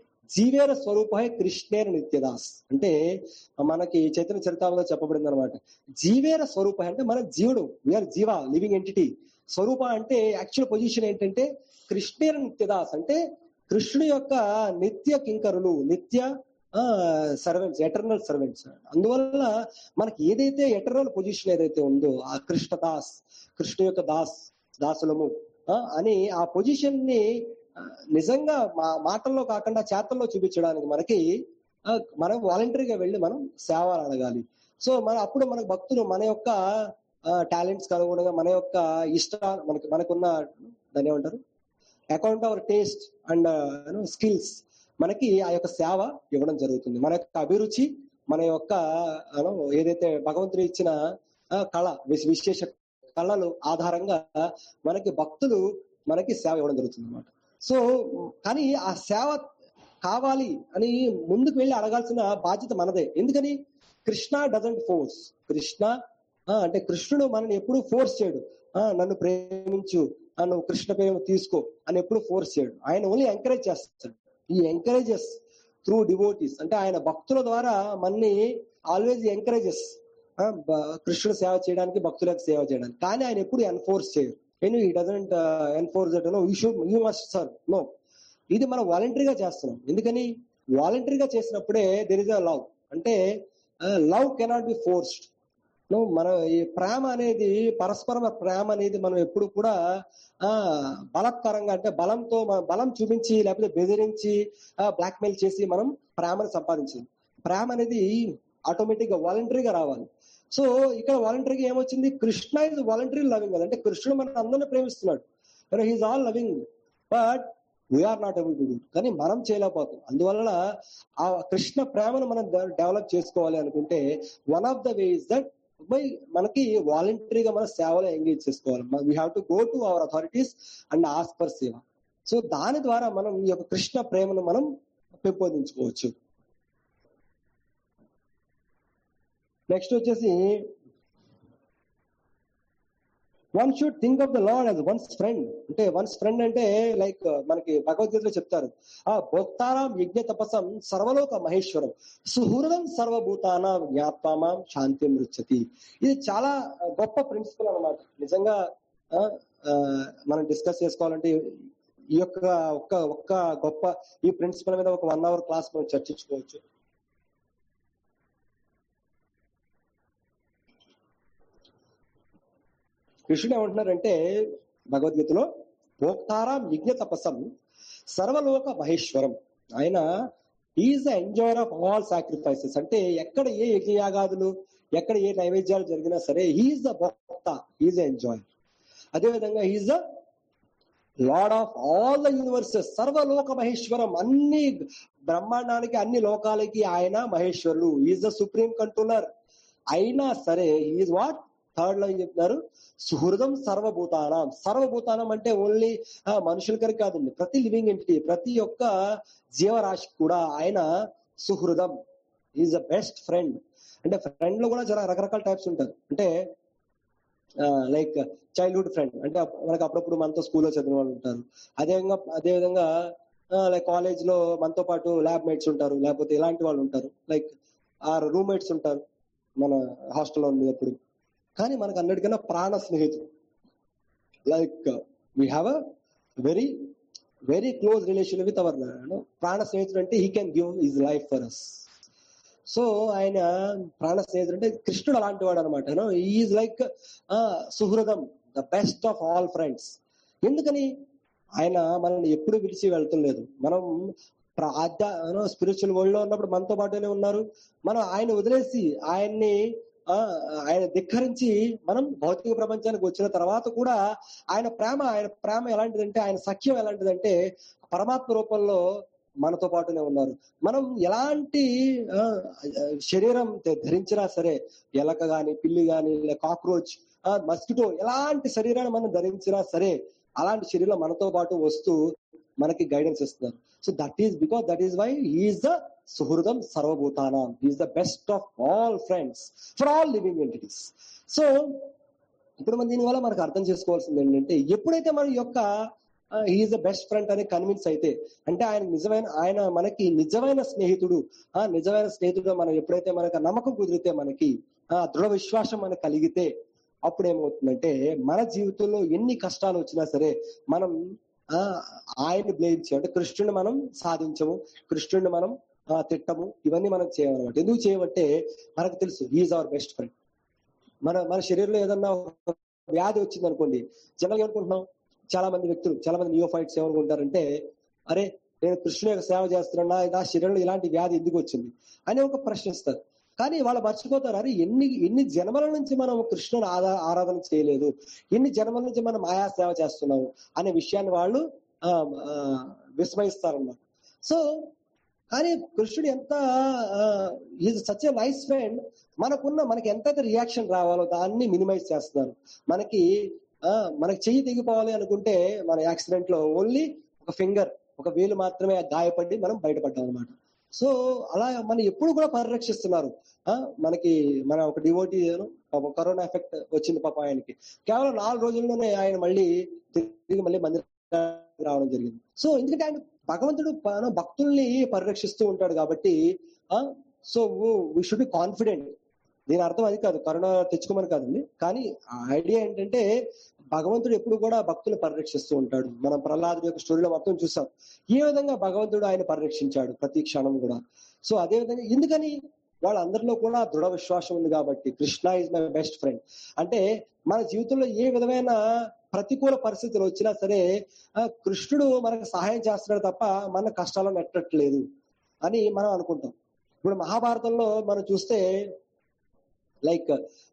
జీవేర స్వరూప కృష్ణేర నిత్యదాస్ అంటే మనకి చైతన్య చరితాలో చెప్పబడింది అనమాట జీవేర స్వరూప అంటే మన జీవుడు వీఆర్ జీవ లివింగ్ ఎంటిటీ స్వరూప అంటే యాక్చువల్ పొజిషన్ ఏంటంటే కృష్ణేర నిత్యదాస్ అంటే కృష్ణుడి యొక్క నిత్య కింకరులు నిత్య సర్వెంట్స్ ఎటర్నల్ సర్వెంట్స్ అందువల్ల మనకి ఏదైతే ఎటర్నల్ పొజిషన్ ఏదైతే ఉందో ఆ కృష్ణ దాస్ కృష్ణ యొక్క దాస్ దాసులము ఆ, అని ఆ పొజిషన్ ని ఆ, నిజంగా మా మాటల్లో కాకుండా చేతల్లో చూపించడానికి మనకి ఆ, మనం వాలంటరీగా వెళ్ళి మనం సేవలు అడగాలి సో మన అప్పుడు మన భక్తులు మన యొక్క టాలెంట్స్ అనుగుణంగా మన యొక్క ఇష్ట మనకి మనకున్న దాన్ని ఏమంటారు account our taste and skills మనకి ఆ యొక్క సేవ ఇవ్వడం జరుగుతుంది మన యొక్క అభిరుచి మన యొక్క you know, ఏదైతే భగవంతుడు ఇచ్చిన ఆ, కళ విశ్- విశేష కళలు ఆధారంగా మనకి భక్తులు మనకి సేవ ఇవ్వడం జరుగుతుంది అనమాట సో కానీ ఆ సేవ కావాలి అని ముందుకు వెళ్ళి అడగాల్సిన బాధ్యత మనదే ఎందుకని కృష్ణ డజంట్ ఫోర్స్ కృష్ణ ఆ, అంటే కృష్ణుడు మనని ఎప్పుడు ఫోర్స్ చేయడు ఆ, నన్ను ప్రేమించు ఆ, నువ్వు కృష్ణ ప్రేమ తీసుకో అని ఎప్పుడు ఫోర్స్ చేయడు ఆయన ఓన్లీ ఎంకరేజ్ చేస్తాడు ఈ ఎంకరేజెస్ త్రూ డివోటీస్ అంటే ఆయన భక్తుల ద్వారా మనని ఆల్వేజ్ ఎంకరేజెస్ కృష్ణుడు సేవ చేయడానికి భక్తులకు సేవ చేయడానికి కానీ ఆయన ఎప్పుడు ఎన్ఫోర్స్ చేయరు నేను ఈ doesn't enforce no you should you must serve no ఇది మనం వాలంటరీగా చేస్తున్నాం ఎందుకని వాలంటరీగా చేసినప్పుడే దెర్ ఇస్ అ లవ్ అంటే లవ్ కెనాట్ బి ఫోర్స్డ్ మన ఈ ప్రేమ అనేది పరస్పర ప్రేమ అనేది మనం ఎప్పుడు కూడా ఆ బలత్కరంగా అంటే బలంతో మన- బలం చూపించి లేకపోతే బెదిరించి బ్లాక్మెయిల్ చేసి మనం ప్రేమను సంపాదించాలి ప్రేమ అనేది ఆటోమేటిక్ గా వాలంటరీగా రావాలి సో ఇక్కడ వాలంటరీగా ఏమొచ్చింది కృష్ణ ఇస్ వాలంటరీ లవింగ్ అంటే కృష్ణుడు మన అందరిని ప్రేమిస్తున్నాడు he's all loving but we are not able to do కానీ మనం చేయలేకపోతాం అందువల్ల ఆ కృష్ణ ప్రేమను మనం డెవలప్ చేసుకోవాలి అనుకుంటే one of the ways that by మనకి వాలంటరీగా మన సేవలో ఎంగేజ్ చేసుకోవాలి we have to go to our authorities and ask for seva so దాని ద్వారా మనం ఈ యొక్క కృష్ణ ప్రేమను మనం పెంపొందించుకోవచ్చు నెక్స్ట్ వచ్చేసి one should think of the lord as one's friend అంటే వన్స్ ఫ్రెండ్ అంటే లైక్ మనకి భగవద్గీతలో చెప్తారు ఆ భోక్తారాం యజ్ఞ తపసం సర్వలోక మహేశ్వరం సుహృదం సర్వభూతాన జ్ఞాత్వామాం శాంతి మృచ్చతి ఇది చాలా గొప్ప ప్రిన్సిపల్ అన్నమాట నిజంగా ఆ, ఆ, మనం డిస్కస్ చేసుకోవాలంటే ఈ యొక్క ఒక్క ఒక్క గొప్ప ఈ ప్రిన్సిపల్ మీద ఒక వన్ అవర్ క్లాస్ మనం చర్చించుకోవచ్చు కృష్ణుడు ఏమంటున్నారంటే భగవద్గీతలో భోక్తారాం యజ్ఞ తపసం సర్వలోక మహేశ్వరం ఆయన is the enjoyer of all sacrifices అంటే ఎక్కడ ఏ యజ్ఞయాగాదులు ఎక్కడ ఏ నైవేద్యాలు జరిగినా సరే హీఈస్ ద భోక్త హీఈస్ ద ఎంజాయర్ అదేవిధంగా he's the lord of all the universes సర్వలోక మహేశ్వరం అన్ని బ్రహ్మాండానికి అన్ని లోకాలకి ఆయన మహేశ్వరుడు ఈజ్ ద సుప్రీం కంట్రోలర్ అయినా సరే ఈజ్ వాట్ థర్డ్ లో ఏం చెప్తున్నారు సుహృదం సర్వభూతానం సర్వభూతానం అంటే ఓన్లీ మనుషులకరి కాదండి ప్రతి లివింగ్ ఎంటిటీ ప్రతి ఒక్క జీవరాశి కూడా ఆయన సుహృదం ఈజ్ ద బెస్ట్ ఫ్రెండ్ అంటే ఫ్రెండ్ లో కూడా చాలా రకరకాల టైప్స్ ఉంటారు అంటే లైక్ చైల్డ్హుడ్ ఫ్రెండ్ అంటే మనకు అప్పుడప్పుడు మనతో స్కూల్లో చదివిన వాళ్ళు ఉంటారు అదేవిధంగా అదేవిధంగా లైక్ కాలేజ్ లో మనతో పాటు ల్యాబ్ మేట్స్ ఉంటారు లేకపోతే ఇలాంటి వాళ్ళు ఉంటారు లైక్ ఆర్ రూమ్మేట్స్ ఉంటారు మన హాస్టల్లో ఉండేటప్పుడు కానీ మనకు అన్నిటికన్నా ప్రాణ స్నేహితుడు like we have a very very close relation with our ప్రాణ స్నేహితుడు అంటే he can give his life for us so ఆయన ప్రాణ స్నేహితుడు అంటే కృష్ణుడు అలాంటి వాడు అనమాట ఈజ్ లైక్ సుహృదం the best of all friends ఎందుకని ఆయన మనల్ని ఎప్పుడు విడిచి వెళ్తలేదు మనం స్పిరిచువల్ వరల్డ్ లో ఉన్నప్పుడు మనతో పాటునే ఉన్నారు మనం ఆయన వదిలేసి ఆయన్ని ఆయన ధిక్కరించి మనం భౌతిక ప్రపంచానికి వచ్చిన తర్వాత కూడా ఆయన ప్రేమ ఆయన ప్రేమ ఎలాంటిదంటే ఆయన సఖ్యం ఎలాంటిదంటే పరమాత్మ రూపంలో మనతో పాటునే ఉన్నారు మనం ఎలాంటి శరీరం ధరించినా సరే ఎలక గాని పిల్లి గాని కాక్రోచ్ మస్కిటో ఎలాంటి శరీరాన్ని మనం ధరించినా సరే అలాంటి శరీరం మనతో పాటు వస్తూ మనకి గైడెన్స్ ఇస్తున్నారు so that is because that is why is the సుహృదం సర్వభూతానం is the best of all friends for all living entities so ఇప్పుడు మన దీనివల్ల మనకు అర్థం చేసుకోవాల్సింది ఏంటంటే ఎప్పుడైతే మన యొక్క ఈజ్ ద బెస్ట్ ఫ్రెండ్ అని కన్విన్స్ అయితే అంటే ఆయన నిజమైన ఆయన మనకి నిజమైన స్నేహితుడు ఆ నిజమైన స్నేహితుడు మనం ఎప్పుడైతే మనకు నమ్మకం కుదిరితే మనకి ఆ దృఢ విశ్వాసం మనకు కలిగితే అప్పుడు ఏమవుతుందంటే మన జీవితంలో ఎన్ని కష్టాలు వచ్చినా సరే మనం ఆ ఆయన్ని బ్లేమ్ చేయం అంటే కృష్ణుని మనం సాధించము కృష్ణుడిని మనం తిట్టము ఇవన్నీ మనం చేయమన్నమాట ఎందుకు చేయమంటే మనకు తెలుసు ఈజ్ అవర్ బెస్ట్ ఫ్రెండ్ మన మన శరీరంలో ఏదన్నా వ్యాధి వచ్చింది అనుకోండి జనరల్ ఏమనుకుంటున్నాం చాలా మంది వ్యక్తులు చాలా మంది నియోఫైట్స్ ఏమనుకుంటారంటే అరే నేను కృష్ణుని యొక్క సేవ చేస్తున్నా నా శరీరంలో ఇలాంటి వ్యాధి ఎందుకు వచ్చింది అని ఒక ప్రశ్నిస్తారు కానీ వాళ్ళు మర్చిపోతారు అరే ఎన్ని ఎన్ని జన్మల నుంచి మనం కృష్ణుని ఆదా ఆరాధన చేయలేదు ఎన్ని జన్మల నుంచి మనం మాయా సేవ చేస్తున్నాము అనే విషయాన్ని వాళ్ళు విస్మయిస్తారన్నమాట సో కానీ కృష్ణుడు ఎంత is such a nice friend మనకున్న మనకి ఎంతైతే రియాక్షన్ రావాలో దాన్ని మినిమైజ్ చేస్తున్నారు మనకి మనకి చెయ్యి తెగిపోవాలి అనుకుంటే మన యాక్సిడెంట్ లో ఓన్లీ ఒక ఫింగర్ ఒక వేలు మాత్రమే గాయపడి మనం బయటపడ్డాం అనమాట సో అలా మనం ఎప్పుడు కూడా పరిరక్షిస్తున్నారు మనకి మన ఒక డివోటీ కరోనా ఎఫెక్ట్ వచ్చింది పాప ఆయనకి కేవలం నాలుగు రోజుల్లోనే ఆయన మళ్ళీ తిరిగి మళ్ళీ మందిరం రావడం జరిగింది సో ఎందుకంటే ఆయన భగవంతుడు భక్తుల్ని పరిరక్షిస్తూ ఉంటాడు కాబట్టి so we should be confident దీని అర్థం అది కాదు కరోనా తెచ్చుకోమని కాదండి కానీ ఐడియా ఏంటంటే భగవంతుడు ఎప్పుడు కూడా భక్తులు పరిరక్షిస్తూ ఉంటాడు మనం ప్రహ్లాదుడి యొక్క స్టోరీలో మొత్తం చూసాం ఏ విధంగా భగవంతుడు ఆయన పరిరక్షించాడు ప్రతి క్షణం కూడా సో అదే విధంగా ఎందుకని వాళ్ళందరిలో కూడా దృఢ విశ్వాసం ఉంది కాబట్టి Krishna is my best friend అంటే మన జీవితంలో ఏ విధమైన ప్రతికూల పరిస్థితులు వచ్చినా సరే కృష్ణుడు మనకు సహాయం చేస్తున్నాడు తప్ప మన కష్టాలను నెట్టట్లేదు అని మనం అనుకుంటాం ఇప్పుడు మహాభారతంలో మనం చూస్తే లైక్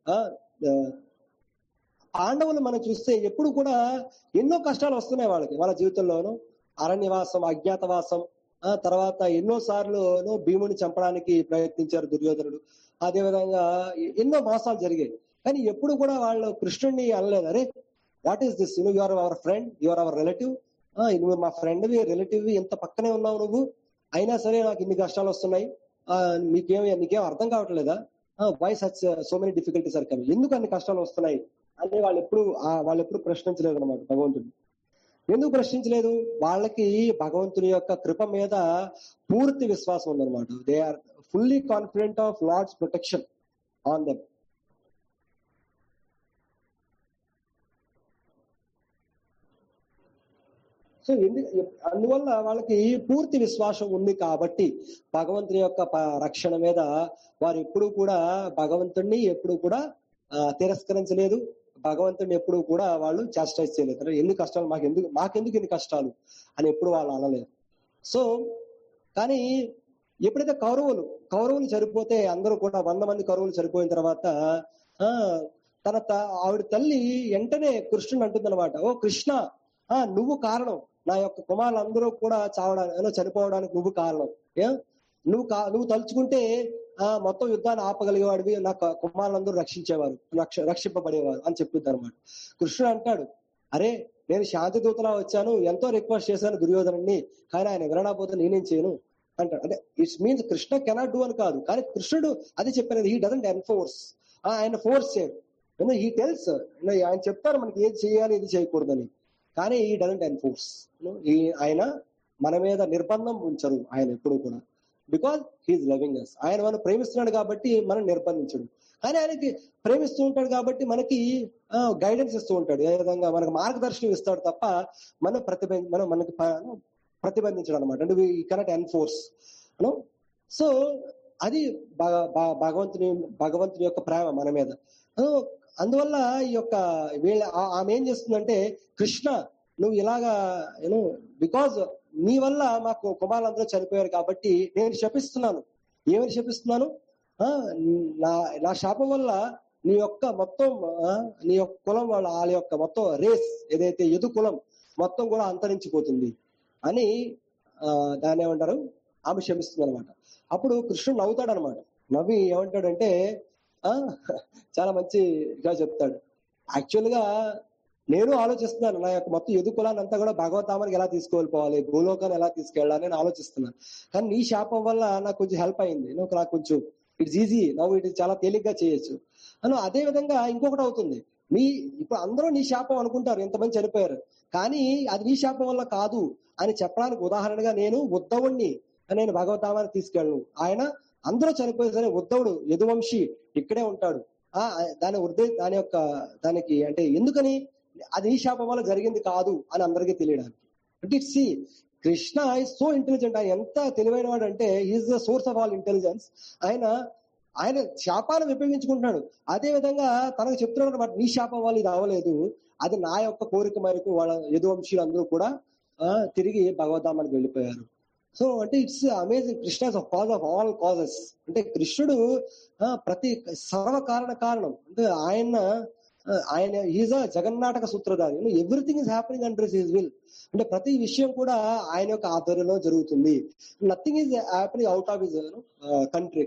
పాండవులు మనం చూస్తే ఎప్పుడు కూడా ఎన్నో కష్టాలు వస్తున్నాయి వాళ్ళకి వాళ్ళ జీవితంలోనూ అరణ్యవాసం అజ్ఞాతవాసం ఆ తర్వాత ఎన్నో సార్లు భీముని చంపడానికి ప్రయత్నించారు దుర్యోధనుడు అదే విధంగా ఎన్నో మోసాలు జరిగాయి కానీ ఎప్పుడు కూడా వాళ్ళు కృష్ణుడిని అనలేదు అరే what is this you are our friend your our relative నువ్వు మా ఫ్రెండ్ రిలేటివ్ ఇంత పక్కనే ఉన్నావు నువ్వు అయినా సరే నాకు ఇన్ని కష్టాలు వస్తున్నాయి నీకేం నీకేం అర్థం కావట్లేదా why such so many difficulties are coming ఎందుకు అన్ని కష్టాలు వస్తున్నాయి అని వాళ్ళు ఎప్పుడు వాళ్ళు ఎప్పుడు ప్రశ్నించలేదు అనమాట భగవంతుడు ఎందుకు ప్రశ్నించలేదు వాళ్ళకి భగవంతుని యొక్క కృప మీద పూర్తి విశ్వాసం ఉందన్నమాట they are fully confident of lord's protection on them so ఎందు అందువల్ల వాళ్ళకి పూర్తి విశ్వాసం ఉంది కాబట్టి భగవంతుని యొక్క రక్షణ మీద వారు ఎప్పుడు కూడా భగవంతుణ్ణి ఎప్పుడు కూడా తిరస్కరించలేదు భగవంతుడిని ఎప్పుడు కూడా వాళ్ళు చాస్టైజ్ చేయలేదు ఎన్ని కష్టాలు మాకు ఎందుకు మాకెందుకు ఎన్ని కష్టాలు అని ఎప్పుడు వాళ్ళు అనలేదు సో కానీ ఎప్పుడైతే కౌరవులు కౌరవులు చనిపోతే అందరూ కూడా వంద మంది కౌరవులు చనిపోయిన తర్వాత ఆ తన ఆవిడ తల్లి వెంటనే కృష్ణుని అంటుందన్నమాట ఓ కృష్ణ ఆ నువ్వు కారణం నా యొక్క కుమారులందరూ కూడా చావడానికి చనిపోవడానికి నువ్వు కారణం ఏ నువ్వు కా నువ్వు తలుచుకుంటే ఆ మొత్తం యుద్ధాన్ని ఆపగలిగేవాడివి నా క- కుమారులందరూ రక్షించేవారు రక్ష రక్షింపబడేవారు అని చెప్తుంది అనమాట కృష్ణుడు అంటాడు అరే నేను శాంతి దూతలా వచ్చాను ఎంతో రిక్వెస్ట్ చేశాను దుర్యోధనుడిని కానీ ఆయన వినకపోతే నేనేం చేయను అంటాడు అంటే it's means Krishna cannot do అని కాదు కానీ కృష్ణుడు అది చెప్పినది హీ డజంట్ ఎన్ఫోర్స్ ఆయన ఫోర్స్ చేయడు హీ టెల్స్ ఆయన చెప్తారు మనకి ఏది చేయాలి ఇది చేయకూడదని కానీ ఈ డజంట్ ఎన్ఫోర్స్ ఈ ఆయన మన మీద నిర్బంధం ఉంచరు ఆయన ఎప్పుడు కూడా బికాజ్ హీఈస్ లవింగ్ అస్ ఆయన మనం ప్రేమిస్తున్నాడు కాబట్టి మనం నిర్బంధించడు కానీ ఆయనకి ప్రేమిస్తూ ఉంటాడు కాబట్టి మనకి గైడెన్స్ ఇస్తూ ఉంటాడు ఏ విధంగా మనకు మార్గదర్శనం ఇస్తాడు తప్ప మనం ప్రతిబ మనం మనకి ప- ప్రతిబంధించడం అనమాట అంటే వీ కెనాట్ ఎన్ఫోర్స్ సో అది భగ- భ- భగవంతుని భగవంతుని యొక్క ప్రేమ మన మీద ఆ, అందువల్ల ఈ యొక్క వీళ్ళ ఆ- ఆమె ఏం చేస్తుందంటే కృష్ణ నువ్వు ఇలాగా యూనో బికాజ్ నీ వల్ల మాకు కుమారులందరూ చనిపోయారు కాబట్టి నేను శపిస్తున్నాను ఏమని శపిస్తున్నాను ఆ, నా నా శాపం వల్ల నీ యొక్క మొత్తం ఆ, నీ యొక్క కులం వాళ్ళ వాళ్ళ యొక్క మొత్తం రేస్ ఏదైతే ఎదు కులం మొత్తం కూడా అంతరించిపోతుంది అని ఆ, దాన్ని ఏమంటారు ఆమె శమిస్తుంది అనమాట అప్పుడు కృష్ణుడు నవ్వుతాడు అనమాట నవ్వి ఏమంటాడంటే ఆ చాలా మంచిగా చెప్తాడు యాక్చువల్ గా నేను ఆలోచిస్తున్నాను నా యొక్క మొత్తం ఎదు కులాన్ని అంతా కూడా భగవద్ధామానికి ఎలా తీసుకెళ్ళిపోవాలి భూలోకాన్ని ఎలా తీసుకెళ్ళాలి అని ఆలోచిస్తున్నాను కానీ నీ శాపం వల్ల నాకు కొంచెం హెల్ప్ అయింది నువ్వు నాకు కొంచెం ఇట్స్ ఈజీ నవ్వు ఇటు చాలా తేలిగ్గా చేయొచ్చు అను అదే విధంగా ఇంకొకటి అవుతుంది నీ ఇప్పుడు అందరూ నీ శాపం అనుకుంటారు ఎంతమంది చనిపోయారు కానీ అది నీ శాపం వల్ల కాదు అని చెప్పడానికి ఉదాహరణగా నేను ఉద్ధవుణ్ణి నేను భగవద్ధామానికి తీసుకెళ్ళను ఆయన అందరూ చనిపోయిన సరే ఉద్ధవుడు యదువంశీ ఇక్కడే ఉంటాడు ఆ దాని ఉద్దే దాని యొక్క దానికి అంటే ఎందుకని అది నీ శాపం వల్ల జరిగింది కాదు అని అందరికీ తెలియడానికి అంటే see Krishna is so intelligent ఆయన ఎంత తెలివైన వాడు అంటే is the source of all intelligence ఆయన ఆయన శాపాన్ని ఉపయోగించుకుంటున్నాడు అదే విధంగా తనకు చెప్తున్నాడు అనమాట నీ శాపం వల్ల ఇది అవ్వలేదు అది నా యొక్క కోరిక మేరకు వాళ్ళ యదువంశీయులు అందరూ కూడా ఆ, తిరిగి భగవద్ధామానికి వెళ్ళిపోయారు సో అంటే it's amazing Krishna cause of all causes అంటే కృష్ణుడు ఆ, ప్రతి సర్వ కారణ కారణం అంటే ఆయన ఆ, ఆయన ఈజ్ అ జగన్నాటక సూత్రధారి everything is happening under his will అంటే ప్రతి విషయం కూడా ఆయన యొక్క ఆధ్వర్యంలో జరుగుతుంది nothing is happening out of his country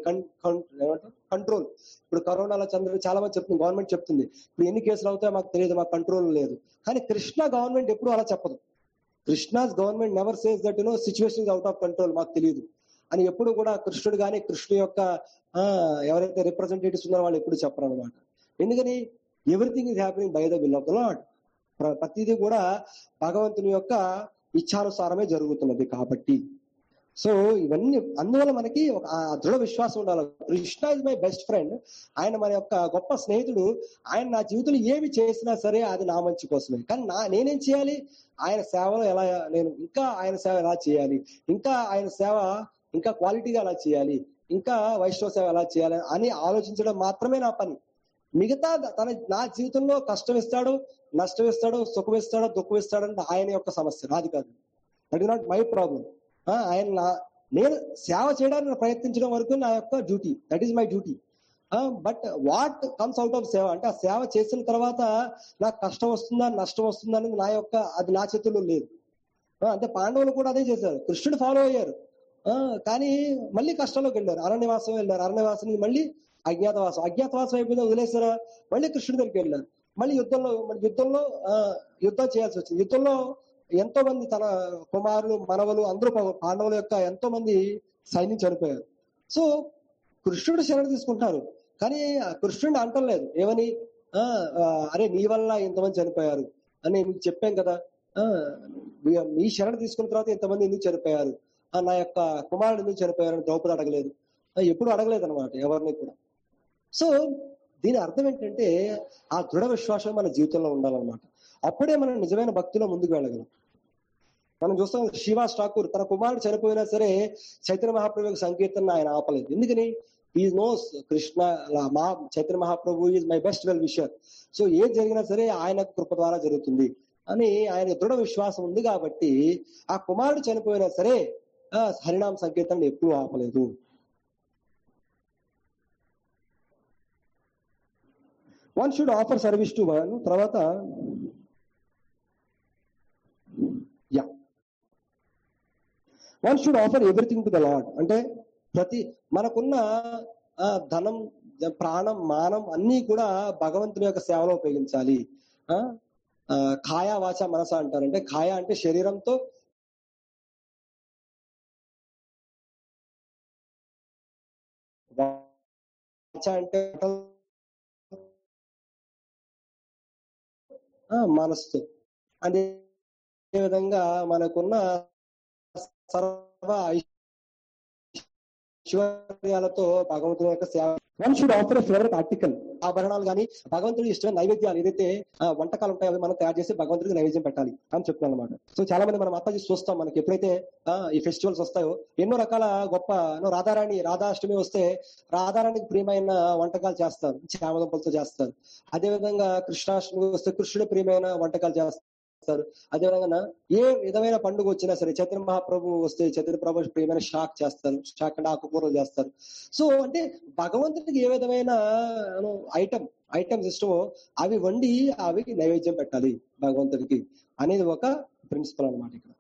control ఇప్పుడు కరోనాలో చంద్రుడు చాలా మంది చెప్తుంది గవర్నమెంట్ చెప్తుంది ఇప్పుడు ఎన్ని కేసులు అవుతాయో మాకు తెలియదు మాకు కంట్రోల్ లేదు కానీ కృష్ణ గవర్నమెంట్ ఎప్పుడు అలా చెప్పదు Krishna's government never says that you know situation out of control మాకు తెలియదు అని ఎప్పుడు కూడా కృష్ణుడు కానీ కృష్ణుడు యొక్క ఆ, ఎవరైతే రిప్రజెంటేటివ్స్ ఉన్నారో వాళ్ళు ఎప్పుడు చెప్పరు అనమాట ఎందుకని everything is happening by the will of the lord ప్రతిదీ కూడా భగవంతుని యొక్క ఇచ్ఛానుసారమే జరుగుతున్నది కాబట్టి సో ఇవన్నీ అందువల్ల మనకి ఒక ఆ దృఢ విశ్వాసం ఉండాలి Krishna is my best friend ఆయన మన యొక్క గొప్ప స్నేహితుడు ఆయన నా జీవితంలో ఏమి చేసినా సరే అది నా మంచి కోసమే కానీ నా నేనేం చేయాలి ఆయన సేవలో ఎలా నేను ఇంకా ఆయన సేవ ఎలా చేయాలి ఇంకా ఆయన సేవ ఇంకా క్వాలిటీగా ఎలా చేయాలి ఇంకా వైష్ణవ సేవ ఎలా చేయాలి అని ఆలోచించడం మాత్రమే నా పని మిగతా తన నా జీవితంలో కష్టం ఇస్తాడు నష్టం ఇస్తాడు సుఖం ఇస్తాడు దుఃఖం ఇస్తాడు అంటే ఆయన యొక్క సమస్య నాది కాదు that is not my problem ఆయన నా- నేను సేవ చేయడానికి ప్రయత్నించడం వరకు నా యొక్క duty that is my duty but what comes out of సేవ అంటే ఆ సేవ చేసిన తర్వాత నాకు కష్టం వస్తుందా నష్టం వస్తుందా అనేది నా యొక్క అది నా చేతుల్లో లేదు ఆ, అంటే పాండవులు కూడా అదే చేశారు కృష్ణుడు ఫాలో అయ్యారు ఆ, కానీ మళ్ళీ కష్టంలోకి వెళ్ళారు అరణ్యవాసం వెళ్ళారు అరణ్యవాసం నుంచి మళ్ళీ అజ్ఞాతవాసం అజ్ఞాతవాసం అయిపోయిందో వదిలేసారా మళ్ళీ కృష్ణుడి దగ్గరికి వెళ్ళారు మళ్ళీ యుద్ధంలో మళ్ళీ యుద్ధంలో ఆ, యుద్ధం చేయాల్సి వచ్చింది యుద్ధంలో ఎంతో మంది తన కుమారులు మనవలు అందరూ పా- పాండవుల యొక్క ఎంతో మంది సైన్యం చనిపోయారు సో కృష్ణుడు శరణ తీసుకుంటారు కానీ ఆ కృష్ణుడిని అంటలేదు ఏమని ఆ, ఆ, అరే నీ వల్ల ఇంతమంది చనిపోయారు అని మీకు చెప్పాం కదా ఆ, మీ- మీ శరణ తీసుకున్న తర్వాత ఇంతమంది ఎందుకు చనిపోయారు ఆ, నా యొక్క కుమారుడు ఎందుకు చనిపోయారు అని ద్రౌపది అడగలేదు ఆ, ఎప్పుడు అడగలేదు అనమాట ఎవరిని కూడా సో దీని అర్థం ఏంటంటే ఆ దృఢ విశ్వాసం మన జీవితంలో ఉండాలన్నమాట అప్పుడే మనం నిజమైన భక్తిలో ముందుకు వెళ్ళగలం మనం చూస్తాం శ్రీవాస్ ఠాకూర్ తన కుమారుడు చనిపోయినా సరే చైతన్య మహాప్రభు యొక్క సంకీర్తన ఆయన ఆపలేదు ఎందుకని ఈ నోస్ కృష్ణ లా- మా Chaitanya Mahaprabhu is my best well wisher so ఏది జరిగినా సరే ఆయన కృప ద్వారా జరుగుతుంది అని ఆయన దృఢ విశ్వాసం ఉంది కాబట్టి ఆ కుమారుడు చనిపోయినా సరే ఆ హరినామ సంకీర్తన ఎప్పుడూ ఆపలేదు one should offer service to one తర్వాత yeah one should offer everything to the lord అంటే ప్రతి మనకున్న ఆ ధనం ప్రాణం మానం అన్ని కూడా భగవంతుని యొక్క సేవలో ఉపయోగించాలి ఆ ఆ, కాయ వాచ మనస అంటారు అంటే కాయ అంటే శరీరంతో వాచ అంటే ఆ, మనస్సు అదే విధంగా మనకున్న సర్వ ఐశ్వర్యాలతో భగవంతుని యొక్క సేవ one should offer favourite article ఆభరణాలు కానీ భగవంతుడి ఇష్టమైన నైవేద్యాలు ఏదైతే ఆ, వంటకాలు ఉంటాయో అవి మనం తయారు చేసి భగవంతుడికి నైవేద్యం పెట్టాలి అని చెప్తున్నాను అనమాట సో చాలా మంది మనం మాతాజీ చూస్తాం మనకి ఎప్పుడైతే ఆ, ఈ ఫెస్టివల్స్ వస్తాయో ఎన్నో రకాల గొప్ప ఎన్నో రాధారాణి రాధాష్టమి వస్తే రాధారాణికి ప్రియమైన వంటకాలు చేస్తారు చామదుంపలతో చేస్తారు అదే విధంగా కృష్ణాష్టమి వస్తే కృష్ణుడి ప్రియమైన వంటకాలు చేస్తారు అదేవిధంగా ఏ విధమైన పండుగ వచ్చినా సరే చైతన్య మహాప్రభు వస్తే చైతన్య ప్రభు ప్రియమైన షాక్ చేస్తారు షాక్ అంటే ఆకుకూరలు చేస్తారు సో అంటే భగవంతుడికి ఏ విధమైన ఐటమ్ ఐటమ్స్ ఇష్టమో అవి వండి అవి నైవేద్యం పెట్టాలి భగవంతుడికి అనేది ఒక ప్రిన్సిపల్ అన్నమాట ఇక్కడ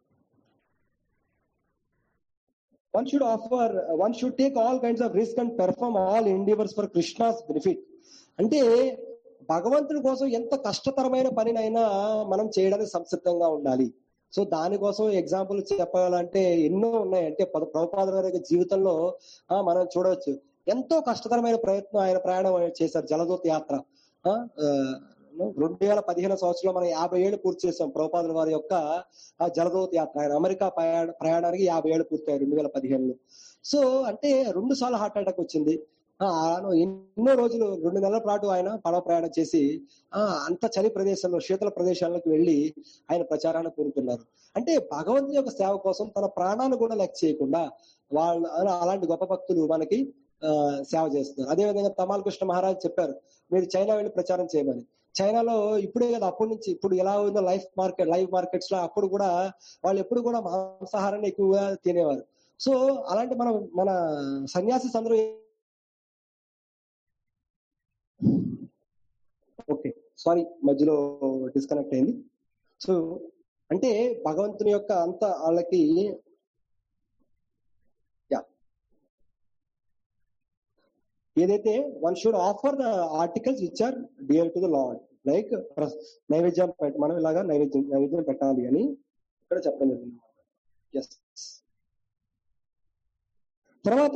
one should offer one should take all kinds of risk and perform all endeavours for Krishna's benefit అంటే భగవంతుడి కోసం ఎంత కష్టతరమైన పనినైనా మనం చేయడానికి సంసిద్ధంగా ఉండాలి సో దానికోసం ఎగ్జాంపుల్ చెప్పాలంటే ఎన్నో ఉన్నాయి అంటే పద- ప్రభుపాద గారి యొక్క జీవితంలో ఆ, మనం చూడవచ్చు ఎంతో కష్టతరమైన ప్రయత్నం ఆయన ప్రయాణం చేశారు జలదూత యాత్ర ఆ, ఆ, రెండు వేల పదిహేను సంవత్సరంలో మనం యాభై ఏళ్ళు పూర్తి చేసాం ప్రభుపాదుల వారి యొక్క ఆ జలదూత యాత్ర ఆయన అమెరికా ప్రయాణ ప్రయాణానికి యాభై ఏళ్ళు పూర్తయ్యాయి రెండు వేల పదిహేనులో సో అంటే రెండు సార్లు హార్ట్ అటాక్ వచ్చింది ఆ, ఆయన ఎన్నో రోజులు రెండు నెలల పాటు ఆయన పడవ ప్రయాణం చేసి ఆ అంత చలి ప్రదేశంలో శీతల ప్రదేశాలకు వెళ్లి ఆయన ప్రచారాన్ని కోరుతున్నారు అంటే భగవంతుని యొక్క సేవ కోసం తన ప్రాణాన్ని కూడా లెక్క చేయకుండా వాళ్ళు అలా- అలాంటి గొప్ప భక్తులు మనకి ఆ, సేవ చేస్తున్నారు అదే విధంగా తమాల్ కృష్ణ మహారాజ్ చెప్పారు మీరు చైనా వెళ్ళి ప్రచారం చేయమని చైనాలో ఇప్పుడే కదా అప్పటి నుంచి ఇప్పుడు ఎలా ఉందో లైఫ్ మార్కెట్ లైవ్ మార్కెట్స్ లో అప్పుడు కూడా వాళ్ళు ఎప్పుడు కూడా మాంసాహారాన్ని ఎక్కువగా తినేవారు సో అలాంటి మనం మన సన్యాసి అందరూ ఓకే సారీ మధ్యలో డిస్కనెక్ట్ అయింది సో అంటే భగవంతుని యొక్క అంత వాళ్ళకి యా ఏదైతే one should offer the articles which are dear to the lord like నైవేద్యం పెట్- మనం ఇలాగా నైవేద్యం నైవేద్యం పెట్టాలి అని ఇక్కడ చెప్పడం జరిగింది ఎస్ తర్వాత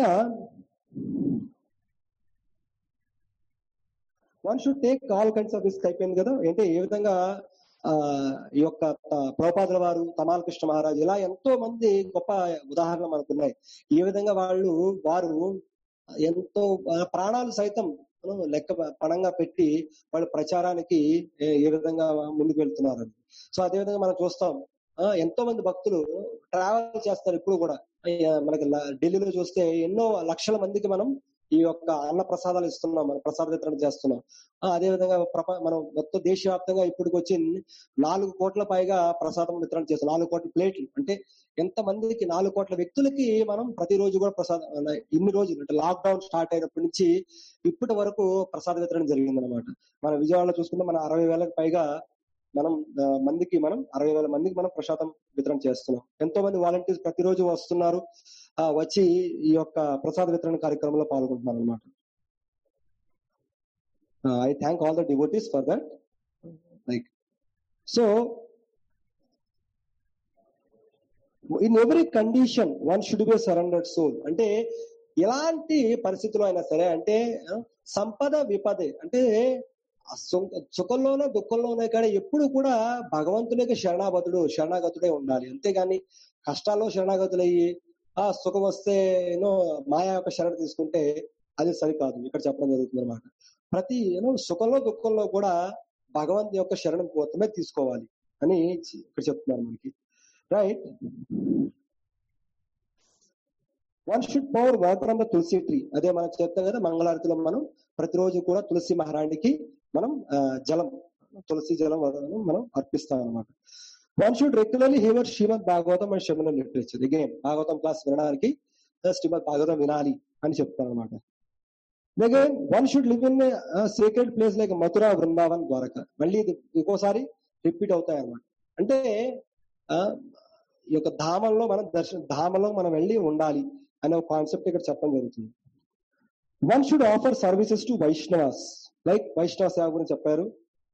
one should take all kinds of risk అయిపోయింది కదా అంటే ఏ విధంగా ఆ ఈ యొక్క త- ప్రభుపాదుల వారు తమాల కృష్ణ మహారాజు ఇలా ఎంతో మంది గొప్ప ఉదాహరణలు మనకు ఉన్నాయి ఏ విధంగా వాళ్ళు వారు ఎంతో ఆ, ప్రాణాలు సైతం మనం లెక్క పణంగా పెట్టి వాళ్ళ ప్రచారానికి ఏ ఏ విధంగా ముందుకు వెళ్తున్నారు సో అదే విధంగా మనం చూస్తాం ఆ, ఎంతో మంది భక్తులు ట్రావెల్ చేస్తారు ఇప్పుడు కూడా ఆ, మనకి ల- ఢిల్లీలో చూస్తే ఎన్నో లక్షల మందికి మనం ఈ యొక్క అన్న ప్రసాదాలు ఇస్తున్నాం మనం ప్రసాద వితరణ చేస్తున్నాం ఆ, అదే విధంగా ప్రప మనం మొత్తం దేశవ్యాప్తంగా ఇప్పటికి వచ్చి నాలుగు కోట్ల పైగా ప్రసాదం వితరణ చేస్తాం నాలుగు కోట్ల ప్లేట్లు అంటే ఎంత మందికి నాలుగు కోట్ల వ్యక్తులకి మనం ప్రతిరోజు కూడా ప్రసాదం అలా ఇన్ని రోజులు అంటే లాక్డౌన్ స్టార్ట్ అయినప్పటి నుంచి ఇప్పటి వరకు ప్రసాద వితరణ జరిగింది అనమాట మన విజయవాడలో చూసుకుంటే మన అరవై వేలకు పైగా మనం ఆ, మందికి మనం అరవై వేల మందికి మనం ప్రసాదం వితరణ చేస్తున్నాం ఎంతో మంది వాలంటీర్స్ ప్రతిరోజు వస్తున్నారు ఆ, వచ్చి ఈ యొక్క ప్రసాద వితరణ కార్యక్రమంలో పాల్గొంటున్నారు అనమాట I thank all the devotees for that like so in every condition one should be surrendered soul అంటే ఎలాంటి పరిస్థితుల్లో అయినా సరే అంటే ఆ, సంపద విపదే అంటే ఆ సు- సుఖంలోనో దుఃఖంలోనే కానీ ఎప్పుడు కూడా భగవంతునికి శరణాగతుడు శరణాగతుడే ఉండాలి అంతేగాని కష్టాల్లో శరణాగతులయ్యి ఆ సుఖం వస్తే ఏనో మాయా యొక్క శరణ తీసుకుంటే అది సరికాదు ఇక్కడ చెప్పడం జరుగుతుంది అనమాట ప్రతి ఏనో సుఖంలో దుఃఖంలో కూడా భగవంతు యొక్క శరణం మాత్రమే తీసుకోవాలి అని చి- ఇక్కడ చెప్తున్నారు మనకి right one should pour water on the tulsi tree అదే మనం చెప్తాం కదా మంగళారతిలో మనం ప్రతిరోజు కూడా తులసి మహారాణికి మనం ఆ, జలం తులసి జలం మనం అర్పిస్తాం అనమాట one should regularly hear Srimad Bhagavatam and శమన లిటరేచర్ అగైన్ భాగవతం క్లాస్ వినడానికి ఆ, శ్రీమద్ భాగవతం వినాలి అని చెప్తాను అనమాట again one should live in secret place like Mathura Brindavan Dwarka మళ్ళీ ఇది ఇంకోసారి రిపీట్ అవుతాయి అనమాట అంటే ఆ, ఈ యొక్క ధామంలో మనం దర్శన ధామంలో మనం వెళ్ళి ఉండాలి అనే ఒక కాన్సెప్ట్ ఇక్కడ చెప్పడం జరుగుతుంది one should offer services to Vaishnavas like Vaishnava సేవ గురించి చెప్పారు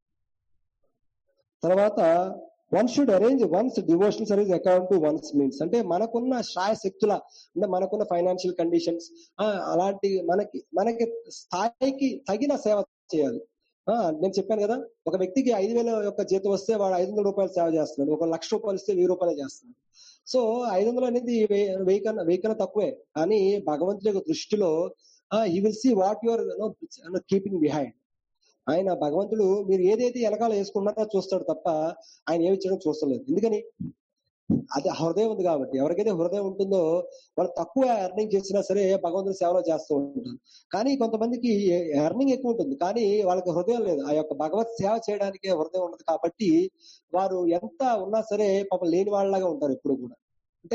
తర్వాత one should arrange one's devotional service అకౌంట్ టు వన్స్ మీన్స్ అంటే మనకున్న శ్రాయ శక్తుల అంటే మనకున్న ఫైనాన్షియల్ కండిషన్స్ అలాంటి మనకి మనకి స్థాయికి తగిన సేవ చేయాలి ఆ, నేను చెప్పాను కదా ఒక వ్యక్తికి ఐదు వేల యొక్క జీతం వస్తే వాడు ఐదు వందల రూపాయలు సేవ చేస్తున్నాడు ఒక లక్ష రూపాయలు ఇస్తే వెయ్యి రూపాయలు చేస్తున్నాడు సో ఐదు వందలు అనేది వెయ్యి వెయ్యి కన్నా వెయ్యి కన్నా తక్కువే కానీ భగవంతుడి యొక్క దృష్టిలో he will see what your keeping behind ఆయన భగవంతుడు మీరు ఏదైతే వెనకాల వేసుకున్నారో చూస్తాడు తప్ప ఆయన ఏమి చేయడం చూస్తలేదు ఎందుకని అది హృదయం ఉంది కాబట్టి ఎవరికైతే హృదయం ఉంటుందో వాళ్ళు తక్కువ ఎర్నింగ్ చేసినా సరే భగవంతుని సేవలో చేస్తూ ఉంటారు కానీ కొంతమందికి ఎర్నింగ్ ఎక్కువ ఉంటుంది కానీ వాళ్ళకి హృదయం లేదు ఆ యొక్క భగవత్ సేవ చేయడానికి హృదయం ఉండదు కాబట్టి వారు ఎంత ఉన్నా సరే పాపం లేని వాళ్ళలాగా ఉంటారు ఎప్పుడు కూడా అంటే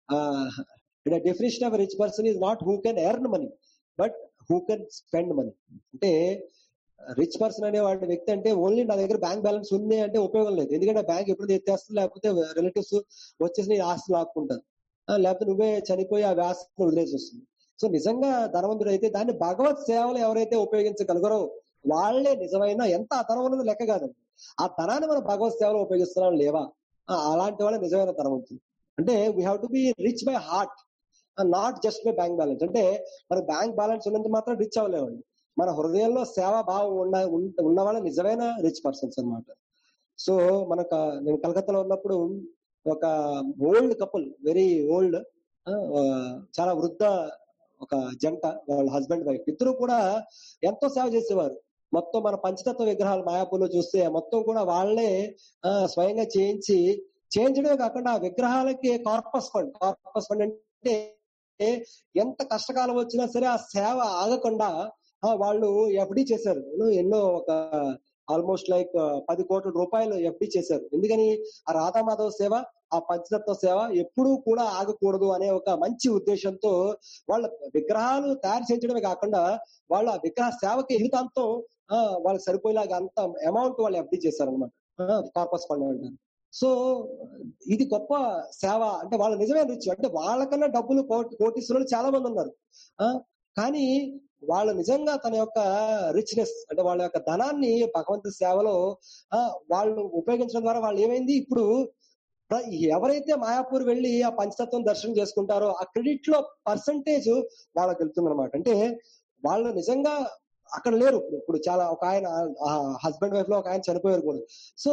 ఆ definition of rich person is not who can earn money but who can spend money అంటే రిచ్ పర్సన్ అనే వాడి వ్యక్తి అంటే ఓన్లీ నా దగ్గర బ్యాంక్ బ్యాలెన్స్ ఉంది అంటే ఉపయోగం లేదు ఎందుకంటే బ్యాంక్ ఎప్పుడు ఎత్తేస్తుంది లేకపోతే రిలేటివ్స్ వచ్చేసి నీ ఆస్తి లాక్కుంటారు ఆ, లేకపోతే నువ్వే చనిపోయి ఆ ఆస్తిని వదిలేసి వస్తుంది సో నిజంగా ధనవంతుడు అయితే దాన్ని భగవత్ సేవలు ఎవరైతే ఉపయోగించగలగరో వాళ్ళే నిజమైన ఎంత ఆ ధనం ఉన్నది లెక్క కాదండి ఆ ధనాన్ని మనం భగవత్ సేవలో ఉపయోగిస్తున్నాం లేవా ఆ, అలాంటి వాళ్ళే నిజమైన ధనవంతులు అంటే we have to be rich by heart not just by bank balance అంటే మన బ్యాంక్ బ్యాలెన్స్ ఉన్నంత మాత్రం రిచ్ అవ్వలేమండి మన హృదయంలో సేవా భావం ఉన్న ఉన్న- ఉన్న వాళ్ళ నిజమైన రిచ్ పర్సన్స్ అన్నమాట సో మనకు నేను కలకత్తాలో ఉన్నప్పుడు ఒక ఓల్డ్ కపుల్ వెరీ ఓల్డ్ చాలా వృద్ధ ఒక జంట వాళ్ళ హస్బెండ్ వైఫ్ ఇద్దరు కూడా ఎంతో సేవ చేసేవారు మొత్తం మన పంచతత్వ విగ్రహాలు మాయాపూర్లో చూస్తే మొత్తం కూడా వాళ్ళే ఆ, స్వయంగా చేయించి చేయించడమే కాకుండా ఆ విగ్రహాలకి కార్పస్ ఫండ్ కార్పస్ ఫండ్ అంటే ఎంత కష్టకాలం వచ్చినా సరే ఆ సేవ ఆగకుండా ఆ, వాళ్ళు ఎఫ్డి చేశారు ఎన్నో- ఎన్నో ఒక ఆల్మోస్ట్ లైక్ పది కోట్ల రూపాయలు ఎఫ్డి చేశారు ఎందుకని ఆ రాధామాధవ్ సేవ ఆ పంచతత్వ సేవ ఎప్పుడూ కూడా ఆగకూడదు అనే ఒక మంచి ఉద్దేశంతో వాళ్ళ విగ్రహాలు తయారు చేయించడమే కాకుండా వాళ్ళ ఆ విగ్రహ సేవకి జీవితాంతం ఆ, వాళ్ళకి సరిపోయేలాగా అంత అమౌంట్ వాళ్ళు ఎఫ్డి చేశారు అనమాట కార్పస్ ఫండ్ అంటారు సో ఇది గొప్ప సేవ అంటే వాళ్ళ నిజమే రిచ్ అంటే వాళ్ళకన్నా డబ్బులు కోటి కోటీశ్వరులు చాలా మంది ఉన్నారు ఆ, కానీ వాళ్ళు నిజంగా తన యొక్క రిచ్నెస్ అంటే వాళ్ళ యొక్క ధనాన్ని భగవంతు సేవలో ఆ, వాళ్ళు ఉపయోగించడం ద్వారా వాళ్ళు ఏమైంది ఇప్పుడు ప్ర- ఎవరైతే మాయాపూర్ వెళ్ళి ఆ పంచతత్వం దర్శనం చేసుకుంటారో ఆ క్రెడిట్ లో పర్సంటేజ్ వాళ్ళకి వెళ్తుంది అనమాట అంటే వాళ్ళు నిజంగా అక్కడ లేరు ఇప్పుడు ఇప్పుడు చాలా ఒక ఆయన హస్బెండ్ వైఫ్ లో ఒక ఆయన చనిపోయారు కూడా సో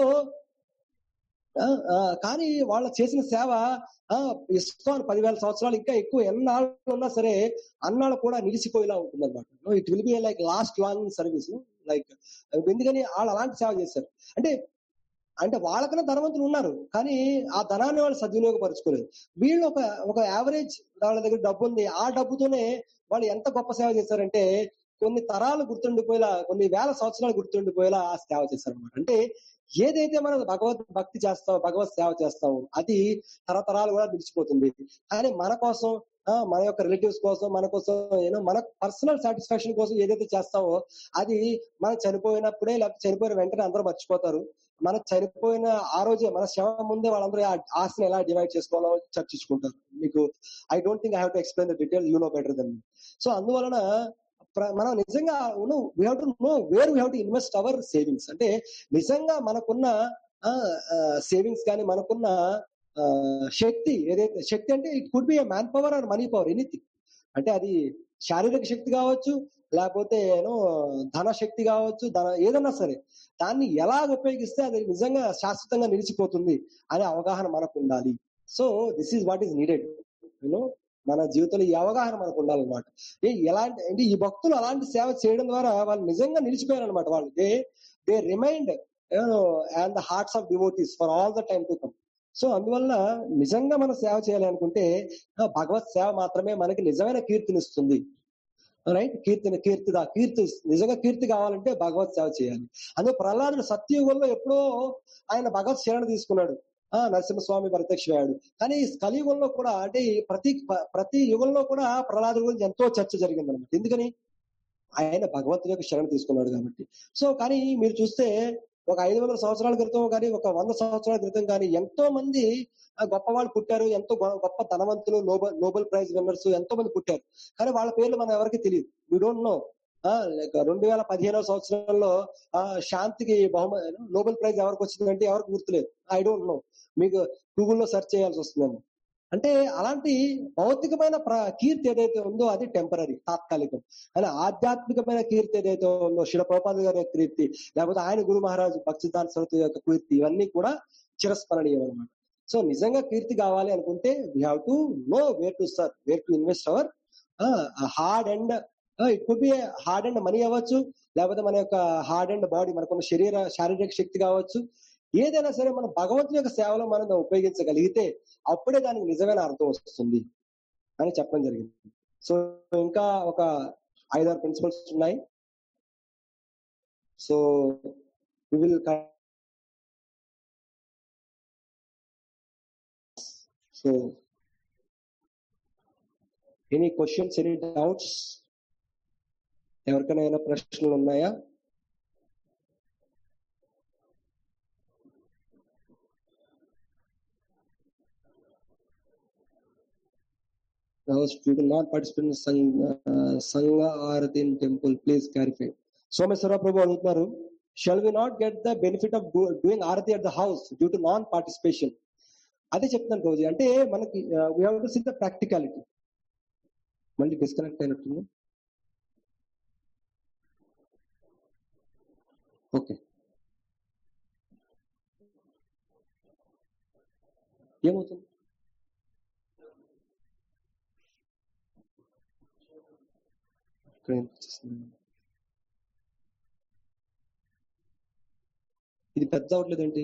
ఆ, ఆ, కానీ వాళ్ళు చేసిన సేవ ఆ ఇస్కాన్ పదివేల సంవత్సరాలు ఇంకా ఎక్కువ ఎన్నాళ్ళు ఉన్నా సరే అన్నాళ్ళు కూడా నిలిచిపోయేలా ఉంటుంది అనమాట it will be like last long service like ఎందుకని వాళ్ళు అలాంటి సేవ చేశారు అంటే అంటే వాళ్ళకన్నా ధనవంతులు ఉన్నారు కానీ ఆ ధనాన్ని వాళ్ళు సద్వినియోగపరచుకోలేదు వీళ్ళు ఒక ఒక యావరేజ్ వాళ్ళ దగ్గర డబ్బు ఉంది ఆ డబ్బుతోనే వాళ్ళు ఎంత గొప్ప సేవ చేశారంటే కొన్ని తరాలు గుర్తుండిపోయేలా కొన్ని వేల సంవత్సరాలు గుర్తుండిపోయేలా ఆ సేవ చేశారు అనమాట అంటే ఏదైతే మనం భగవద్ భక్తి చేస్తాం భగవత్ సేవ చేస్తాం అది తరతరాలు కూడా నిలిచిపోతుంది కానీ మన కోసం ఆ, మన యొక్క రిలేటివ్స్ కోసం మన కోసం ఏదో మన పర్సనల్ సాటిస్ఫాక్షన్ కోసం ఏదైతే చేస్తామో అది మనం చనిపోయినప్పుడే లేకపోతే చనిపోయిన వెంటనే అందరూ మర్చిపోతారు మన చనిపోయిన ఆ రోజే మన శవం ముందే వాళ్ళందరూ ఆ ఆస్తిని ఎలా డివైడ్ చేసుకోవాలో చర్చించుకుంటారు మీకు I don't think I have to explain the detail you know better then so అందువలన ప్ర- మనం నిజంగా we have to know where we have to invest our savings అంటే నిజంగా మనకున్న సేవింగ్స్ కానీ మనకున్న ఆ, శక్తి ఏదైతే శక్తి అంటే it could be man power or money power anything అంటే అది శారీరక శక్తి కావచ్చు లేకపోతే ఏనో ధన శక్తి కావచ్చు ధన ఏదన్నా సరే దాన్ని ఎలా ఉపయోగిస్తే అది నిజంగా శాశ్వతంగా నిలిచిపోతుంది అనే అవగాహన మనకు ఉండాలి so this is what is needed you know మన జీవితంలో ఈ అవగాహన మనకు ఉండాలన్నమాట ఏ ఎలాంటి అంటే ఈ భక్తులు అలాంటి సేవ చేయడం ద్వారా వాళ్ళు నిజంగా నిలిచిపోయారు అనమాట వాళ్ళు they they remain in the hearts of devotees for all the time to come so అందువల్ల నిజంగా మనం సేవ చేయాలి అనుకుంటే ఆ భగవత్ సేవ మాత్రమే మనకి నిజమైన కీర్తినిస్తుంది రైట్ కీర్తిని కీర్తి కీర్తి నిజంగా కీర్తి కావాలంటే భగవత్ సేవ చేయాలి అందులో ప్రహ్లాదుడు సత్యయుగంలో ఎప్పుడో ఆయన భగవత్ శరణ తీసుకున్నాడు ఆ నరసింహస్వామి ప్రత్యక్షమయ్యాడు కానీ ఈ కలియుగంలో కూడా అంటే ఈ ప్రతి ప్రతి యుగంలో కూడా ప్రహ్లాదుడి గురించి ఎంతో చర్చ జరిగింది అనమాట ఎందుకని ఆయన భగవంతుని యొక్క శరణ తీసుకున్నాడు కాబట్టి సో కానీ మీరు చూస్తే ఒక ఐదు వందల సంవత్సరాల క్రితం కానీ ఒక వంద సంవత్సరాల క్రితం కానీ ఎంతో మంది ఆ, గొప్ప వాళ్ళు పుట్టారు ఎంతో గొ- గొప్ప ధనవంతులు నోబెల్ నోబెల్ ప్రైజ్ విన్నర్స్ ఎంతో మంది పుట్టారు కానీ వాళ్ళ పేర్లు మనం ఎవరికి తెలియదు యూ డోంట్ నో లైక్ రెండు వేల పదిహేనవ సంవత్సరంలో ఆ శాంతికి బహుమతి నోబెల్ ప్రైజ్ ఎవరికి వచ్చిందంటే ఎవరికి గుర్తులేదు ఐ డోంట్ నో మీకు గూగుల్లో సెర్చ్ చేయాల్సి వస్తుందేమో అంటే అలాంటి భౌతికమైన ప్ర- కీర్తి ఏదైతే ఉందో అది టెంపరీ తాత్కాలికం అని ఆధ్యాత్మికమైన కీర్తి ఏదైతే ఉందో శిల ప్రభుపాద గారి యొక్క కీర్తి లేకపోతే ఆయన గురు మహారాజు భక్తిదాన్ సరస్వతి యొక్క కీర్తి ఇవన్నీ కూడా చిరస్మరణీయం అనమాట సో నిజంగా కీర్తి కావాలి అనుకుంటే we have to know where to sir where to invest our hard and it could be hard and money అవ్వచ్చు లేకపోతే మన యొక్క హార్డ్ అండ్ బాడీ మనకున్న శరీర శారీరక శక్తి కావచ్చు ఏదైనా సరే మనం భగవంతుని యొక్క సేవలో మనం దాన్ని ఉపయోగించగలిగితే అప్పుడే దానికి నిజమైన అర్థం వస్తుంది అని చెప్పడం జరిగింది సో ఇంకా ఒక ఐదారు ప్రిన్సిపల్స్ ఉన్నాయి so we will so any questions any doubts ఎవరికైనా ఏమైనా ప్రశ్నలు ఉన్నాయా Those who do not participate in Sangha, uh, Sangha Arati in temple, please clarify. Someshwar Prabhu అడుగుతున్నారు shall we not get the benefit of doing aarti at the house due to non participation అదే చెప్తున్నాను రోజు అంటే మనకి we have to see the practicality మళ్ళీ disconnect అయినట్టుంది okay ఏమవుతుంది ఇక్కడ ఏం చేస్తుంది? ఇది పెద్ద అవట్లేదు ఏంటి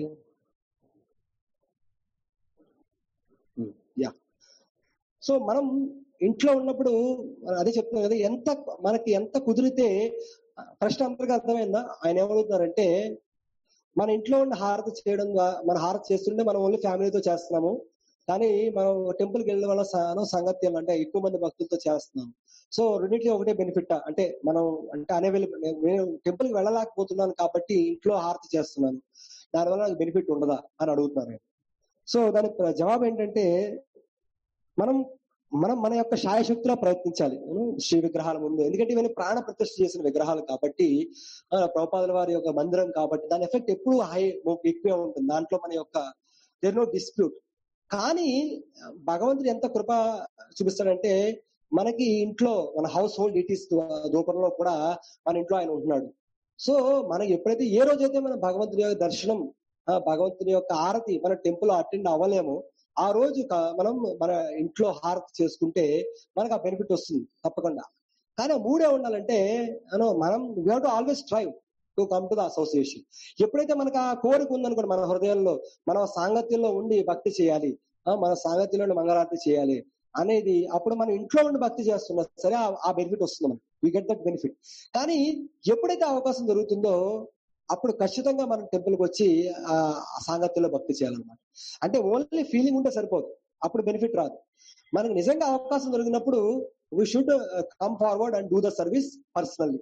యా సో మనం ఇంట్లో ఉన్నప్పుడు అదే చెప్తున్నాం కదా ఎంత మనకి ఎంత కుదిరితే ప్రశ్న అందరికీ అర్థమైందా ఆయన ఏమడుగుతున్నారంటే మన ఇంట్లో ఉండి హారతి చేయడం ద్వారా మన హారతి చేస్తుంటే మనం ఓన్లీ ఫ్యామిలీతో చేస్తున్నాము కానీ మనం టెంపుల్కి వెళ్ళడం వల్ల స- సంగత్యం అంటే ఎక్కువ మంది భక్తులతో చేస్తున్నాం సో రెండింటికి ఒకటే బెనిఫిట్ అంటే మనం అంటే అనేవైలబుల్ నేను టెంపుల్కి వెళ్ళలేకపోతున్నాను కాబట్టి ఇంట్లో హారతి చేస్తున్నాను దానివల్ల నాకు బెనిఫిట్ ఉండదా అని అడుగుతున్నారు ఆయన. సో దానికి ప్ర- జవాబు ఏంటంటే మనం మనం మన యొక్క శాయశక్తిలో ప్రయత్నించాలి ఉం, శ్రీ విగ్రహాల ముందు ఎందుకంటే ఇవన్నీ ప్రాణ ప్రతిష్ఠ చేసిన విగ్రహాలు కాబట్టి ఆ, ప్రభుపాదుల వారి యొక్క మందిరం కాబట్టి దాని ఎఫెక్ట్ ఎప్పుడు హై ఎక్కువే ఉంటుంది దాంట్లో మన యొక్క దేర్ నో డిస్ప్యూట్ కానీ భగవంతుడు ఎంత కృప చూపిస్తాడంటే మనకి ఇంట్లో మన హౌస్ హోల్డ్ ఇటీస్ రూపంలో కూడా మన ఇంట్లో ఆయన ఉంటున్నాడు సో మనకి ఎప్పుడైతే ఏ రోజైతే మన భగవంతుడి యొక్క దర్శనం ఆ, భగవంతుని యొక్క ఆరతి మన టెంపుల్ అటెండ్ అవ్వలేమో ఆ రోజు క- మనం మన ఇంట్లో హారతి చేసుకుంటే మనకు ఆ బెనిఫిట్ వస్తుంది తప్పకుండా కానీ ఆ మూడే ఉండాలంటే అను మనం we to always strive to come to the association ఎప్పుడైతే మనకు ఆ కోరిక ఉందనుకోండి మన హృదయంలో మనం సాంగత్యంలో ఉండి భక్తి చేయాలి ఆ, మన సాంగత్యంలో ఉండి మంగళారతి చేయాలి అనేది అప్పుడు మనం ఇంట్లో ఉండి భక్తి చేస్తున్నా సరే ఆ- ఆ బెనిఫిట్ వస్తుంది మనకి వి గెట్ దట్ బెనిఫిట్ కానీ ఎప్పుడైతే అవకాశం దొరుకుతుందో అప్పుడు ఖచ్చితంగా మనం టెంపుల్కి వచ్చి ఆ ఆ సాంగత్యంలో భక్తి చేయాలన్నమాట అంటే ఓన్లీ ఫీలింగ్ ఉంటే సరిపోదు అప్పుడు బెనిఫిట్ రాదు మనకు నిజంగా అవకాశం దొరికినప్పుడు we should come forward and do the service personally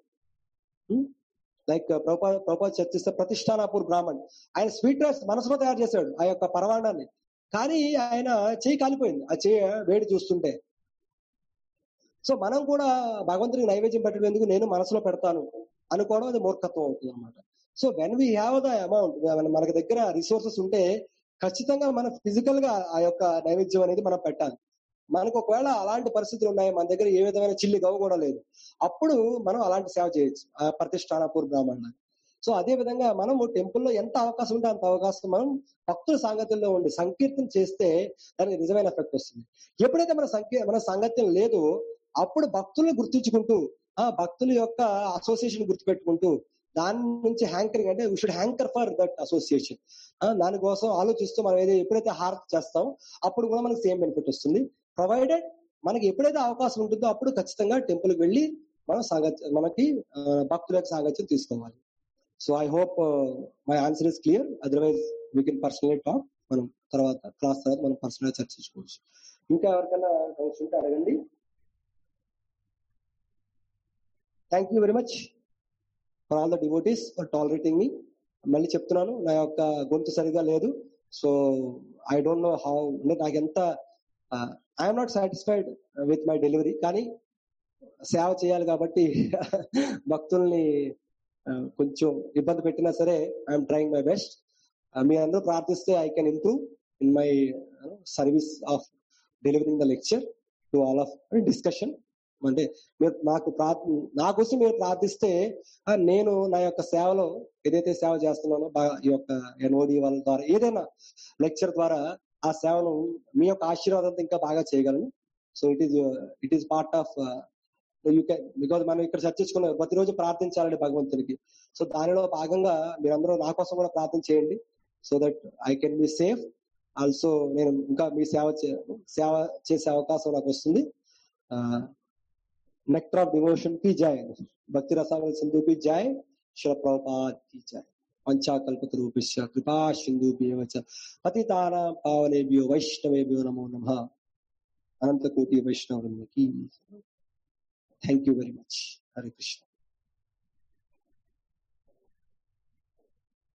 like ప్రభుపా ప్రభుపా చర్చిస్తే ప్రతిష్టానాపూర్ బ్రాహ్మణ్ ఆయన స్వీట్ రైస్ మనసులో తయారు చేశాడు ఆ యొక్క పరవాణాన్ని కానీ ఆయన చేయి కాలిపోయింది ఆ చేయి వేడి చూస్తుంటే సో మనం కూడా భగవంతునికి నైవేద్యం పెట్టడం ఎందుకు నేను మనసులో పెడతాను అనుకోవడం అది మూర్ఖత్వం అవుతుంది అనమాట so when we have the amount మనకి దగ్గర రిసోర్సెస్ ఉంటే ఖచ్చితంగా మన ఫిజికల్ గా ఆ యొక్క నైవేద్యం అనేది మనం పెట్టాలి మనకు ఒకవేళ అలాంటి పరిస్థితులు ఉన్నాయి మన దగ్గర ఏ విధమైన చిల్లి గవ్వ కూడా లేదు అప్పుడు మనం అలాంటి సేవ చేయొచ్చు ఆ ప్రతిష్టానాపూర్ బ్రాహ్మణ సో అదే విధంగా మనము టెంపుల్లో ఎంత అవకాశం ఉంటే అంత అవకాశం మనం భక్తుల సాంగత్యంలో ఉండి సంకీర్తన చేస్తే దానికి నిజమైన ఎఫెక్ట్ వస్తుంది ఎప్పుడైతే మన సంకీ మన సాంగత్యం లేదో అప్పుడు భక్తులను గుర్తించుకుంటూ ఆ భక్తుల యొక్క అసోసియేషన్ గుర్తుపెట్టుకుంటూ దాని నుంచి హ్యాంకరింగ్ అంటే we should hanker for that association దానికోసం ఆలోచిస్తూ మనం ఏదో ఎప్పుడైతే హారతి చేస్తాం అప్పుడు కూడా మనకి సేమ్ బెనిఫిట్ వస్తుంది ప్రొవైడెడ్ మనకి ఎప్పుడైతే అవకాశం ఉంటుందో అప్పుడు ఖచ్చితంగా టెంపుల్ కి వెళ్ళి మనం సాంగత్య మనకి ఆ, భక్తుల యొక్క సాంగత్యం తీసుకోవాలి so I hope my answer is clear otherwise we can personal talk మనం తర్వాత క్లాస్ తర్వాత మనం పర్సనల్ చర్చించుకోవచ్చు ఇంకా ఎవరికైనా డౌట్స్ ఉంటే అడగండి thank you very much for all the devotees for tolerating me మళ్ళీ చెప్తున్నాను నా యొక్క గొంతు సరిగా లేదు so I don't know how అంటే నాకు ఎంత I'm not satisfied with my delivery కానీ సేవ చేయాలి కాబట్టి భక్తుల్ని ఆ, కొంచెం ఇబ్బంది పెట్టినా సరే ఐఎమ్ ట్రయింగ్ మై బెస్ట్ మీ అందరూ ప్రార్థిస్తే I can improve in my service of delivering the lecture to all of discussion అంటే మీరు నాకు ప్రార్థ నా కోసం మీరు ప్రార్థిస్తే ఆ, నేను నా యొక్క సేవలో ఏదైతే సేవ చేస్తున్నానో బా- ఈ యొక్క ఎన్ఓడి వాళ్ళ ద్వారా ఏదైనా లెక్చర్ ద్వారా ఆ సేవను మీ యొక్క ఆశీర్వాదంతో ఇంకా బాగా చేయగలను so it is it is part of you can because మనం ఇక్కడ చర్చించుకున్న ప్రతిరోజు ప్రార్థించాలండి భగవంతునికి సో దానిలో భాగంగా మీరందరూ నా కోసం కూడా ప్రార్థన చేయండి so that I can be safe also నేను ఇంకా మీ సేవ చే- సేవ చేసే అవకాశం నాకు వస్తుంది నెక్టర్ ఆఫ్ డివోషన్ కి జాయ్ భక్తి రసావళి సింధు కి జాయ్ శిల ప్రభుపాద్ కి జాయ్ పంచాకల్పత రూపిశ్చ కృపా సింధు పతితాన పావనేభ్యో వైష్ణవేభ్యో నమో నమ అనంత కోటి వైష్ణవులకి thank you very much Hare Krishna